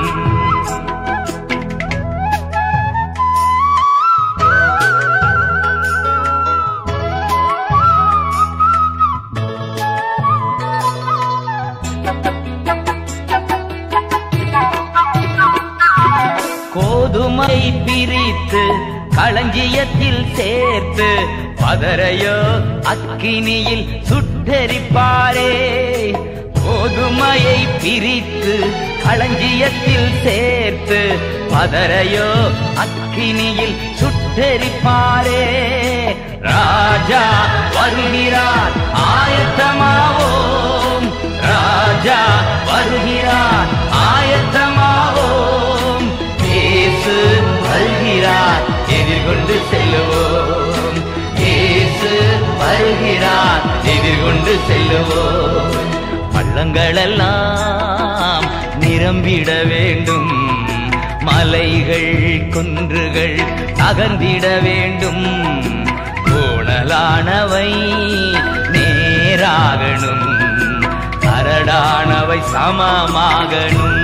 கோதுமை பிரித்து களஞ்சியத்தில் சேர்த்து பதரையோ அக்கினியில் சுட்டரிப்பாரே கோதுமையை பிரித்து களஞ்சியத்தில் சேர்த்து பதரையோ அக்கினியில் சுட்டரிப்பாரே ராஜா வருகிறார் ஆயத்தமாவோம் ராஜா வருகிறார் ஆயத்தமாவோம் இயேசு வருகிறார் எதிர்கொண்டு செல்லுவோம் இயேசு வருகிறார் எதிர்கொண்டு செல்லுவோம் பள்ளங்களெல்லாம் நிரம்பிட வேண்டும் மலைகள் குன்றுகள் தகர்ந்திட வேண்டும் கோணலானவை நேராகணும் கரடானவை சமமாகணும்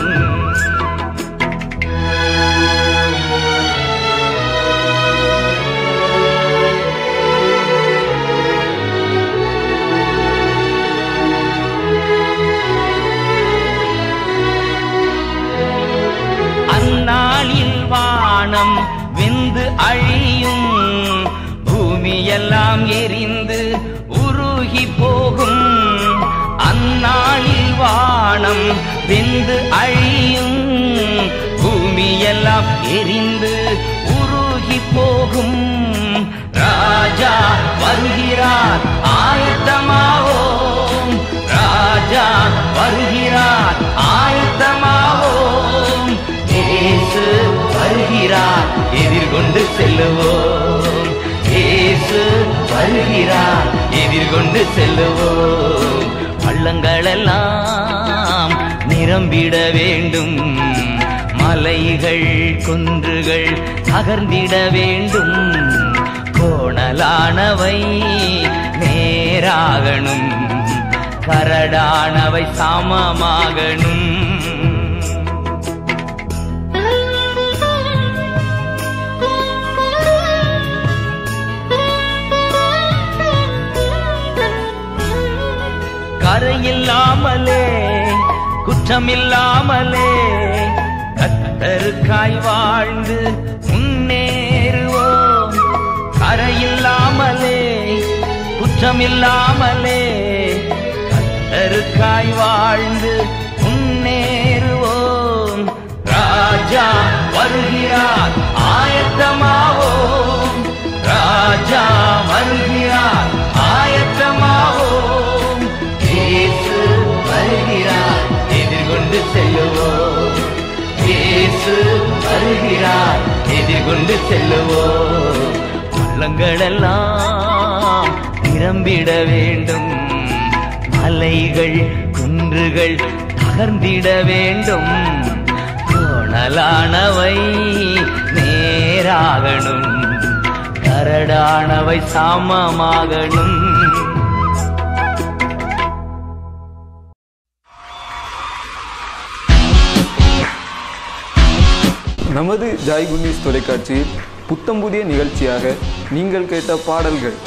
அந்நாளில் வானம் வெந்து அழியும் பூமியெல்லாம் எரிந்து உருகி போகும் அந்நாளில் வானம் வெந்து அழியும் பூமியெல்லாம் எரிந்து உருகி போகும் ராஜா வருகிறார் ஆயத்தமாவோம் ராஜா வருகிறார் ஆயத்தமாவோம் இயேசு வருகிறார் எதிர்கொண்டு செல்லுவோம் இயேசு வருகிறார் எதிர்கொண்டு செல்லுவோம் பள்ளங்களெல்லாம் நிரம்பிட வேண்டும் மலைகள் குன்றுகள் தகர்ந்திட வேண்டும் கோணலானவை நேராகணும் கரடானவை சமமாகணும் கரையில்லாமலே குற்றமில்லாமலே கத்தருக்காய் வாழ்ந்து முன்னேறுவோம் கரையில்லாமலே குற்றமில்லாமலே கத்தருக்காய் வாழ்ந்து முன்னேறுவோம் ராஜா வருகிறார் ஆயத்தமாவோம் ராஜா வருகிறார் ஆயத்தமாவோம் இயேசு வருகிறார் எதிர்கொண்டு செல்லுவோம் இயேசு வருகிறார் எதிர்கொண்டு செல்லுவோம் பள்ளங்களெல்லாம் நிரம்பிட வேண்டும் மலைகள் குன்றுகள் தகர்ந்திட வேண்டும் கோணலானவை நேராகணும் கரடானவை சமமாகணும் நமது ஜாய் குண்டீஸ் தொலைக்காட்சியில் புத்தம் புதிய நிகழ்ச்சியாக நீங்கள் கேட்ட பாடல்கள்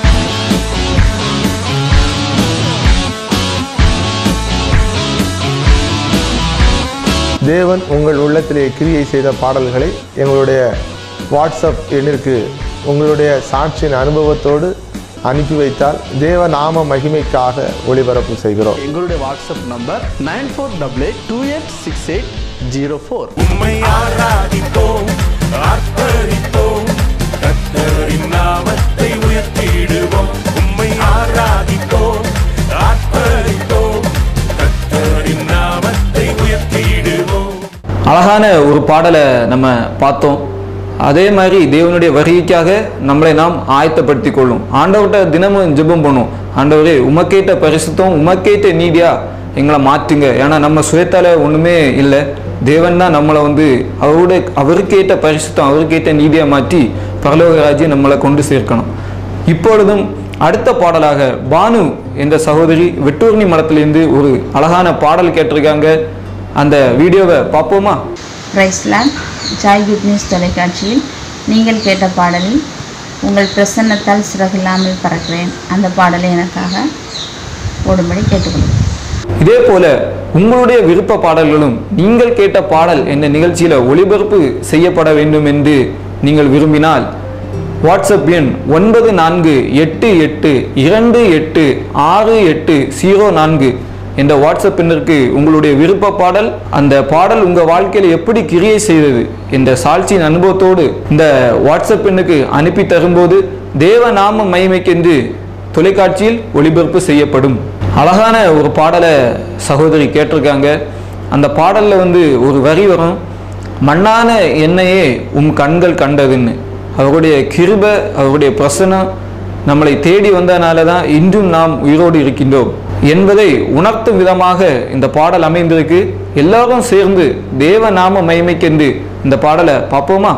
தேவன் உங்கள் உள்ளத்திலே கிரியை செய்த பாடல்களை எங்களுடைய வாட்ஸ்அப் எண்ணிற்கு உங்களுடைய சாட்சியின் அனுபவத்தோடு அனுப்பி வைத்தால் தேவ நாம மகிமைக்காக ஒளிபரப்பு செய்கிறோம் எங்களுடைய WhatsApp number nine four double eight two eight six eight zero four உம்மை ஆராதிப்போம் ஆர்ப்பரிப்போம் கத்தரின் நாமத்தை உயர்த்திடுவோம் உம்மை ஆராதிப்போம் ஆர்ப்பரிப்போம் கத்தரின் நாமத்தை உயர்த்திடுவோம் அழகான ஒரு பாடலை நம்ம பார்த்தோம் அதே மாதிரி தேவனுடைய வருகைக்காக நம்மளை நாம் ஆயத்தப்படுத்திக் கொள்ளும் ஆண்டவர்கிட்ட தினமும் ஜெபம் பண்ணும் ஆண்டவரே உமக்கேட்ட பரிசுத்தம் உமக்கேட்ட நீதியா எங்களை மாற்றுங்க ஏன்னா நம்ம சுயத்தால ஒன்றுமே இல்லை தேவன் தான் நம்மளை வந்து அவருடைய அவருக்கேற்ற பரிசுத்தம் அவருக்கேற்ற நீதியா மாற்றி பரலோக ராஜ்யம் நம்மளை கொண்டு சேர்க்கணும் இப்பொழுதும் அடுத்த பாடலாக பானு என்ற சகோதரி வெட்டூர்ணி மடத்திலிருந்து ஒரு அழகான பாடல் கேட்டிருக்காங்க அந்த வீடியோவை பார்ப்போமா பிரைஸ்லான் ஜாய் குட் நியூஸ் தொலைக்காட்சியில் நீங்கள் கேட்ட பாடலில் உங்கள் பிரசன்னத்தால் சிறகில்லாமல் பறக்கிறேன் அந்த பாடலை எனக்காக போடும்படி கேட்டுக்கொள்கிறேன் இதே போல உங்களுடைய விருப்ப பாடல்களும் நீங்கள் கேட்ட பாடல் என்ற நிகழ்ச்சியில ஒளிபரப்பு செய்யப்பட வேண்டும் என்று நீங்கள் விரும்பினால் வாட்ஸ்அப் எண் ஒன்பது நான்கு எட்டு எட்டு இரண்டு எட்டு ஆறு எட்டு ஜீரோ நான்கு என்ற வாட்ஸ்அப் எண்ணிற்கு உங்களுடைய விருப்ப பாடல் அந்த பாடல் உங்க வாழ்க்கையில் எப்படி கிரியை செய்தது என்ற சாட்சியின் அனுபவத்தோடு இந்த வாட்ஸ்அப் எண்ணுக்கு அனுப்பி தரும்போது தேவ நாம மகிமைக்கென்று தொலைக்காட்சியில் ஒளிபரப்பு செய்யப்படும் அழகான ஒரு பாடலை சகோதரி கேட்டிருக்காங்க அந்த பாடலில் வந்து ஒரு வரி வரும் மண்ணான எண்ணெயே உம் கண்கள் கண்டதுன்னு அவருடைய கிருப அவருடைய பிரசனம் நம்மளை தேடி வந்தனால தான் இன்றும் நாம் உயிரோடு இருக்கின்றோம் என்பதை உணர்த்தும் விதமாக இந்த பாடல் அமைந்திருக்கு எல்லாரும் சேர்ந்து தேவ நாம மகிமைக்கென்று இந்த பாடலை பார்ப்போமா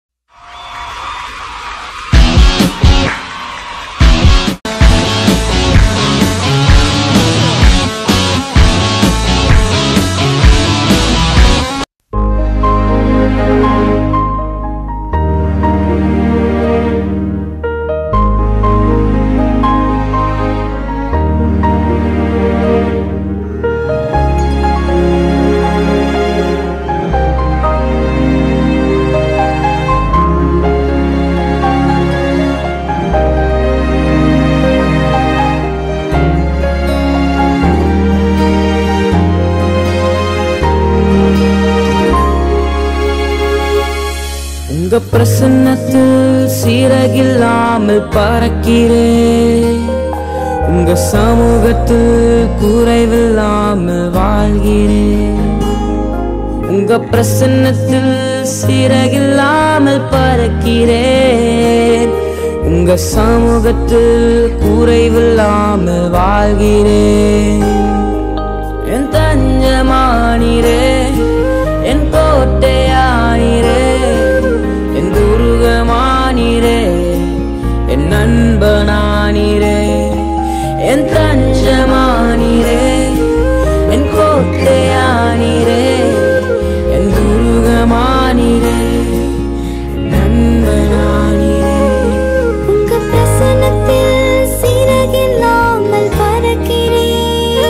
உங்க பிரசன்னத்தில் சீரகில்லாமல் பறக்கிறேன் உங்க சமூகத்தில் குறைவில்லாமல் வாழ்கிறேன் உங்க பிரசன்னத்தில் சீரகில்லாமல் பறக்கிறேன் உங்க சமூகத்தில் குறைவில்லாமல் வாழ்கிறேன் என் தஞ்சமானிரே என் கோட்டையானிரே என் துருகமானிரே என் நண்பனானிரே என் தஞ்சமானிரே என் கோட்டையானிரே என் துருகமானிரே என் நண்பனானிரே உங்க பிரசன்னத்தில் சிறகில்லாமல் பறக்கிறேன்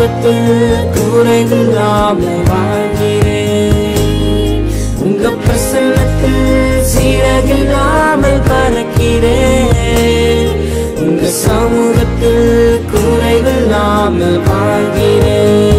சமூகத்தில் குறைவில்லாமல் வாழ்கிறேன் உங்க பிரசன்னத்தில் சீரகில்லாமல் பறக்கிறேன் உங்க சமூகத்தில் குறைவில்லாமல் வாழ்கிறேன்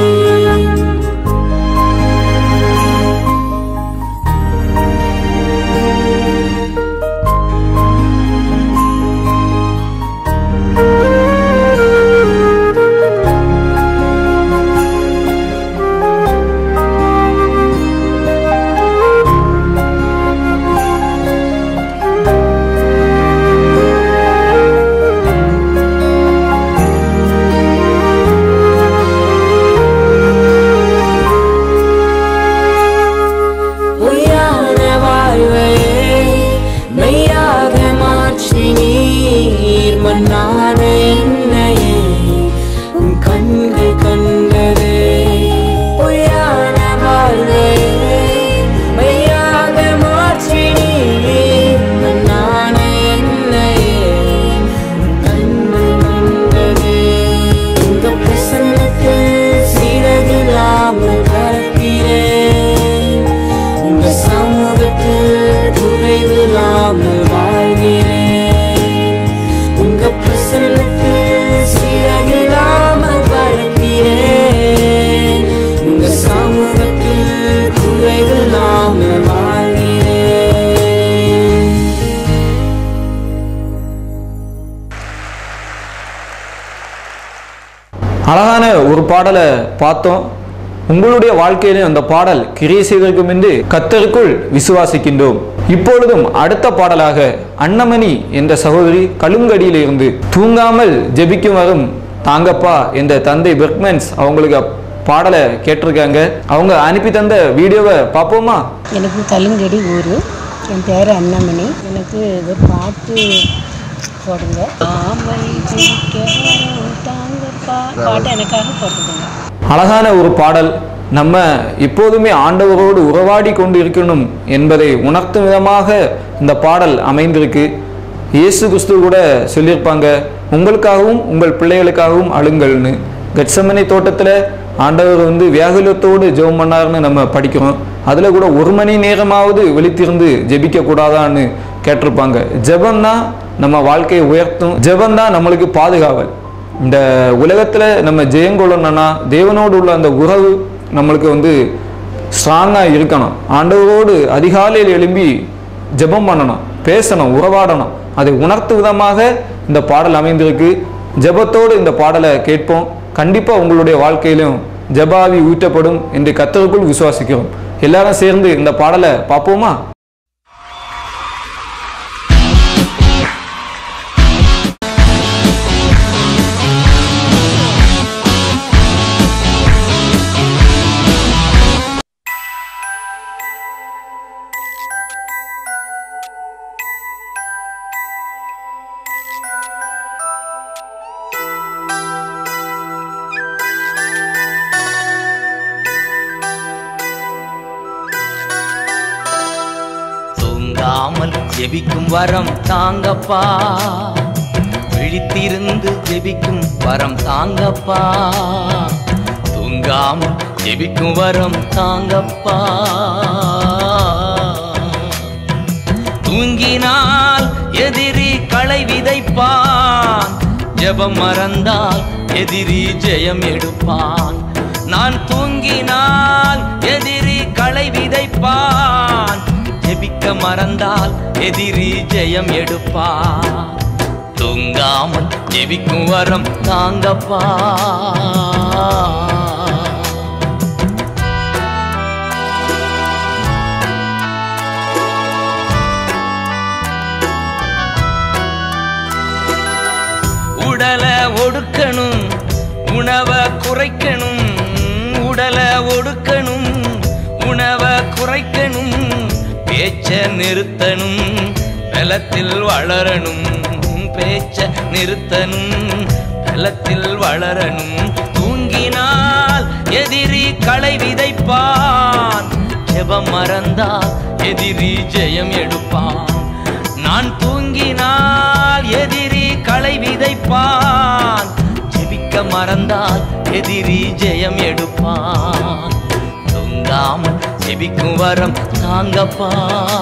பொய்யான வாழ்வையே மெய்யாக மாற்றி நீர் மண்ணான என்னையே உன் கண்கள் கண்டதே பொய்யான வாழ்வையே மெய்யாக மாற்றி நீர் மண்ணான என்னையே உன் கண்கள் கண்டதே உங்க பிரசன்னத்தில் சீரகில்லாமல் பறக்கிறேன் உங்க சமூகத்தில் குறைவில்லாமல் வாழ்கிறேன் உங்க பிரசன்னத்தில் சீரகில்லாமல் பறக்கிறேன் உங்க சமூகத்தில் குறைவில்லாமல் வாழ்கிறேன் அழகான ஒரு பாடலை பார்த்தோம் உங்களுடைய வாழ்க்கையிலும் அந்த பாடல் கிரியை செய்திருக்கும் என்று கத்தருக்குள் விசுவாசிக்கின்றோம் இப்பொழுதும் அடுத்த பாடலாக அன்னமணி என்ற சகோதரி கழுங்கடியிலிருந்து தூங்காமல் ஜெபிக்கும் வரும் தாங்கப்பா என்ற தந்தை பெர்க்மென்ஸ் அவங்களுக்கு பாடலை கேட்டிருக்காங்க அவங்க அனுப்பி தந்த வீடியோவை பார்ப்போமா எனக்கு கலுங்கடி ஊர் என் பேர் அன்னமணி எனக்கு இது பாட்டு போடுங்க ஆமை ஜெயிக்க தாங்கப்பா பாட்டு எனக்காக போட்டுக்கோங்க அழகான ஒரு பாடல் நம்ம எப்போதுமே ஆண்டவரோடு உறவாடி கொண்டு இருக்கணும் என்பதை உணர்த்தும் விதமாக இந்த பாடல் அமைந்திருக்கு இயேசு கிறிஸ்து கூட சொல்லியிருப்பாங்க உங்களுக்காகவும் உங்கள் பிள்ளைகளுக்காகவும் அழுங்கள்னு கட்சமனை தோட்டத்தில் ஆண்டவர் வந்து வியாகுலத்தோடு ஜெபம் பண்ணாருன்னு நம்ம படிக்கிறோம் அதில் கூட ஒரு மணி நேரமாவது விழித்திருந்து ஜெபிக்க கூடாதான்னு கேட்டிருப்பாங்க ஜெபம் தான் நம்ம வாழ்க்கையை உயர்த்தும் ஜெபம் தான் நம்மளுக்கு பாதுகாவல் இந்த உலகத்தில் நம்ம ஜெயங்கொள்ளணும்னா தேவனோடு உள்ள அந்த உறவு நம்மளுக்கு வந்து ஸ்ட்ராங்காக இருக்கணும் ஆண்டவரோடு அதிகாலையில் எழும்பி ஜெபம் பண்ணணும் பேசணும் உறவாடணும் அதை உணர்த்து விதமாக இந்த பாடல் அமைந்திருக்கு ஜெபத்தோடு இந்த பாடலை கேட்போம் கண்டிப்பாக உங்களுடைய வாழ்க்கையிலும் ஜெபாவி ஊற்றப்படும் என்று கத்தருக்குள் விசுவாசிக்கிறோம் எல்லாரும் சேர்ந்து இந்த பாடலை பார்ப்போமா தூங்காமல் ஜெபிக்கும் வரம் தாங்கப்பா விழித்திருந்து ஜெபிக்கும் வரம் தாங்கப்பா தூங்காமல் ஜெபிக்கும் வரம் தாங்கப்பா தூங்கினால் எதிரி களை விதைப்பான் ஜெபம் மறந்தால் எதிரி ஜெயம் எடுப்பான் நான் தூங்கினால் எதிரி களை விதைப்பான் ஜெபிக்க மறந்தால் எதிரி ஜெயம் எடுப்பான் தூங்காமல் ஜெபிக்கும் வரம் தாங்கப்பா உடலை ஒடுக்கணும் உணவை குறைக்கணும் உடலை ஒடுக்கணும் உணவை குறைக்கணும் பேச்ச நிறுத்தணும் பலத்தில் வளரணும் பேச்ச நிறுத்தணும் பலத்தில் வளரணும் தூங்கினால் எதிரி களை விதைப்பான் ஜெபம் மறந்தால் எதிரி ஜெயம் எடுப்பான் நான் தூங்கினால் எதிரி களை விதைப்பான் ஜெபிக்க மறந்தால் எதிரி ஜெயம் எடுப்பான் தூங்காமல் செபிக்கும் வரம் தாங்கப்பா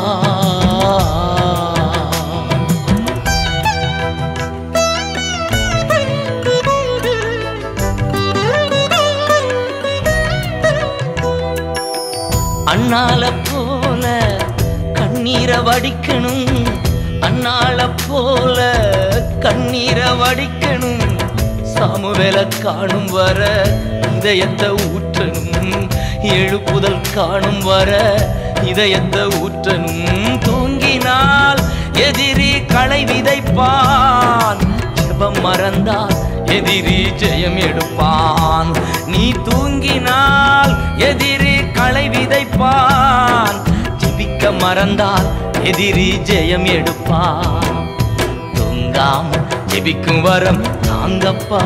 அண்ணால போல கண்ணீரை வடிக்கணும் அண்ணால போல கண்ணீரை வடிக்கணும் சாமுவேல காணும் வர இதயத்தை ஊற்றணும் எழுப்புதல் காணும் வர இதயத்தை ஊற்றணும் தூங்கினால் எதிரி களை விதைப்பான் ஜெபம் மறந்தால் எதிரி ஜெயம் எடுப்பான் நீ தூங்கினால் எதிரி களை விதைப்பான் ஜெபிக்க மறந்தால் எதிரி ஜெயம் எடுப்பான் தூங்காம ஜெபிக்கும் வரம் தாங்கப்பா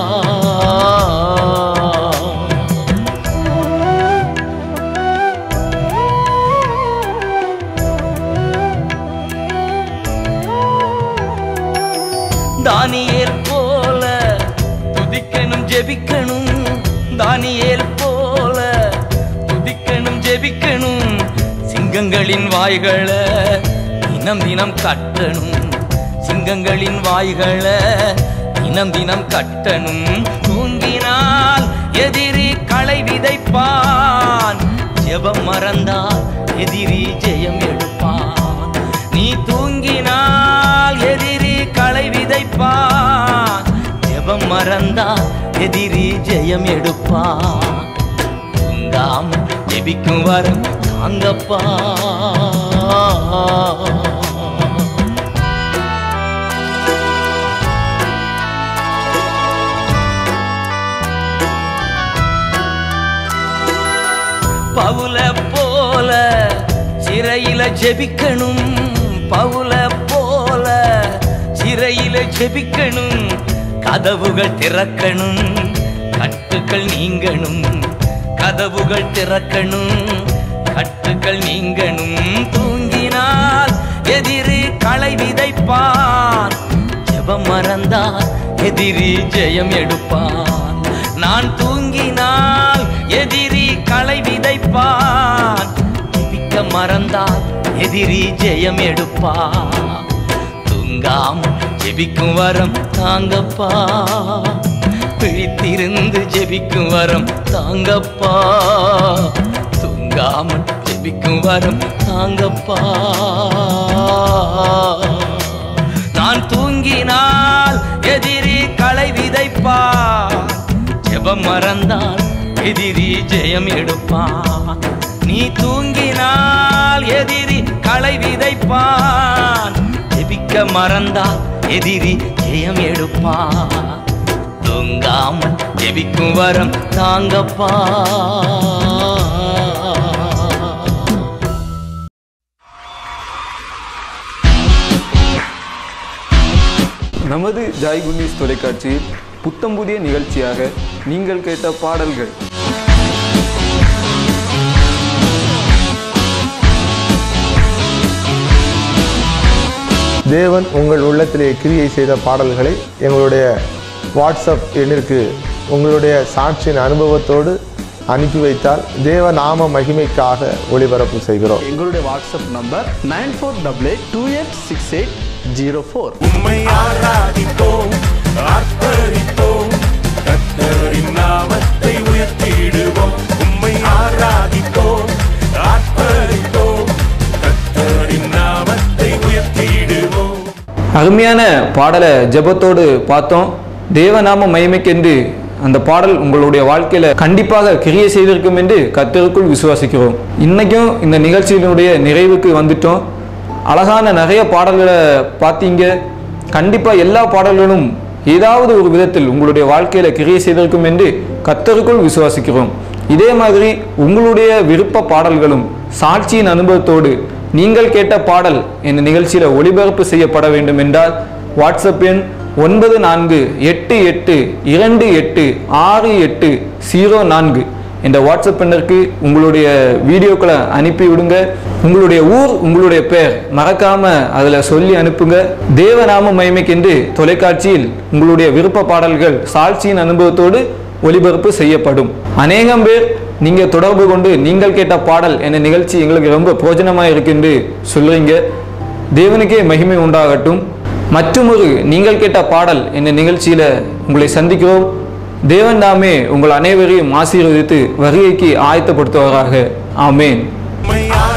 தானியேல் போல துதிக்கணும் ஜெபிக்கணும் தானியேல் போல துதிக்கணும் ஜெபிக்கணும் சிங்கங்களின் வாய்களை தினம் தினம் கட்டணும் சிங்கங்களின் வாய்களை தினம் தினம் கட்டணும் தூங்கினால் எதிரி களை விதைப்பான் ஜெபம் மறந்தால் எதிரி ஜெயம் எடுப்பான் நீ தூங்கினால் எதிரி களை விதைப்பான் ஜெபம் மறந்தால் எதிரி ஜெயம் எடுப்பான் தூங்காம ஜெபிக்கும் வரம் தாங்கப்பா பவுல போல சிறையில ஜெபிக்கணும் பவுல போல சிறையில ஜெபிக்கணும் கதவுகள் திறக்கணும் கட்டுக்கள் நீங்கணும் கதவுகள் திறக்கணும் கட்டுக்கள் நீங்கணும் தூங்கினால் எதிரி களை விதைப்பான் ஜெபம் மறந்தால் எதிரி ஜெயம் எடுப்பான் நான் தூங்கினால் எதிரி களை விதைப்பான் ஜெபிக்க மறந்தால் எதிரி ஜெயம் எடுப்பான் தூங்காம ஜெபிக்கும் வரம் தாங்கப்பா பிழித்திருந்து ஜெபிக்கும் வரம் தாங்கப்பா தூங்காமல் ஜெபிக்கும் வரம் தாங்கப்பா நான் தூங்கினால் எதிரி களை விதைப்பான் ஜெபம் மறந்தால் எதிரி ஜெயம் எடுப்பான் நீ தூங்கினால் எதிரி களை விதைப்பான் ஜெபிக்க மறந்தால் எதிரி ஜெயம் எடுப்பான் தூங்காமல் ஜெபிக்கும் வரம் தாங்கப்பா நமது ஜாய் குண்டீஸ் தொலைக்காட்சியில் புத்தம் புதிய நிகழ்ச்சியாக நீங்கள் கேட்ட பாடல்கள் தேவன் உங்கள் உள்ளத்திலே கிரியை செய்த பாடல்களை எங்களுடைய வாட்ஸ்அப் எண்ணிற்கு உங்களுடைய சாட்சியின் அனுபவத்தோடு அனுப்பி வைத்தால் தேவ நாம மகிமைக்காக ஒளிபரப்பு செய்கிறோம் எங்களுடைய WhatsApp number nine four double eight two eight six eight zero four உம்மை ஆராதிப்போம் ஆர்ப்பரிப்போம் கர்த்தரின் நாமத்தை உயர்த்திடுவோம் உம்மை ஆராதிப்போம் ஆர்ப்பரிப்போம் கர்த்தரின் நாமத்தை உயர்த்திடுவோம் அருமையான பாடலை ஜெபத்தோடு பார்த்தோம் தேவநாம மகிமைக்கென்று அந்த பாடல் உங்களுடைய வாழ்க்கையில கண்டிப்பாக கிரியை செய்திருக்கும் என்று கத்தருக்குள் விசுவாசிக்கிறோம் இன்னைக்கும் இந்த நிகழ்ச்சியினுடைய நிறைவுக்கு வந்துட்டோம் அழகான நிறைய பாடல்களை பார்த்தீங்க கண்டிப்பா எல்லா பாடல்களும் ஏதாவது ஒரு விதத்தில் உங்களுடைய வாழ்க்கையில கிரியை செய்திருக்கும் என்று கத்தருக்குள் விசுவாசிக்கிறோம் இதே மாதிரி உங்களுடைய விருப்ப பாடல்களும் சாட்சியின் அனுபவத்தோடு நீங்கள் கேட்ட பாடல் இந்த நிகழ்ச்சியில் ஒளிபரப்பு செய்யப்பட வேண்டும் என்றால் வாட்ஸ்அப் எண் ஒன்பது நான்கு எட்டு எட்டு இரண்டு எட்டு ஆறு எட்டு ஜீரோ நான்கு இந்த வாட்ஸ்அப் எண்ணிற்கு உங்களுடைய வீடியோக்களை அனுப்பி விடுங்க உங்களுடைய ஊர் உங்களுடைய பெயர் மறக்காம அதில் சொல்லி அனுப்புங்க தேவநாம மகிமைக்கென்று தொலைக்காட்சியில் உங்களுடைய விருப்ப பாடல்கள் சாட்சியின் அனுபவத்தோடு ஒளிபரப்பு செய்யப்படும் அநேகம் பேர் நீங்க தொடர்பு கொண்டு நீங்கள் கேட்ட பாடல் என்ற நிகழ்ச்சி எங்களுக்கு ரொம்ப பிரோஜனமாக இருக்குன்னு சொல்றீங்க தேவனுக்கே மகிமை உண்டாகட்டும் மற்றொரு நீங்கள் கேட்ட பாடல் என்ற நிகழ்ச்சியில உங்களை சந்திக்கிறோம் தேவன் தாமே உங்கள் அனைவரையும் ஆசீர்வதித்து வருகைக்கு ஆயத்தப்படுத்துவாராக ஆமேன் உம்மை ஆராதிப்போம்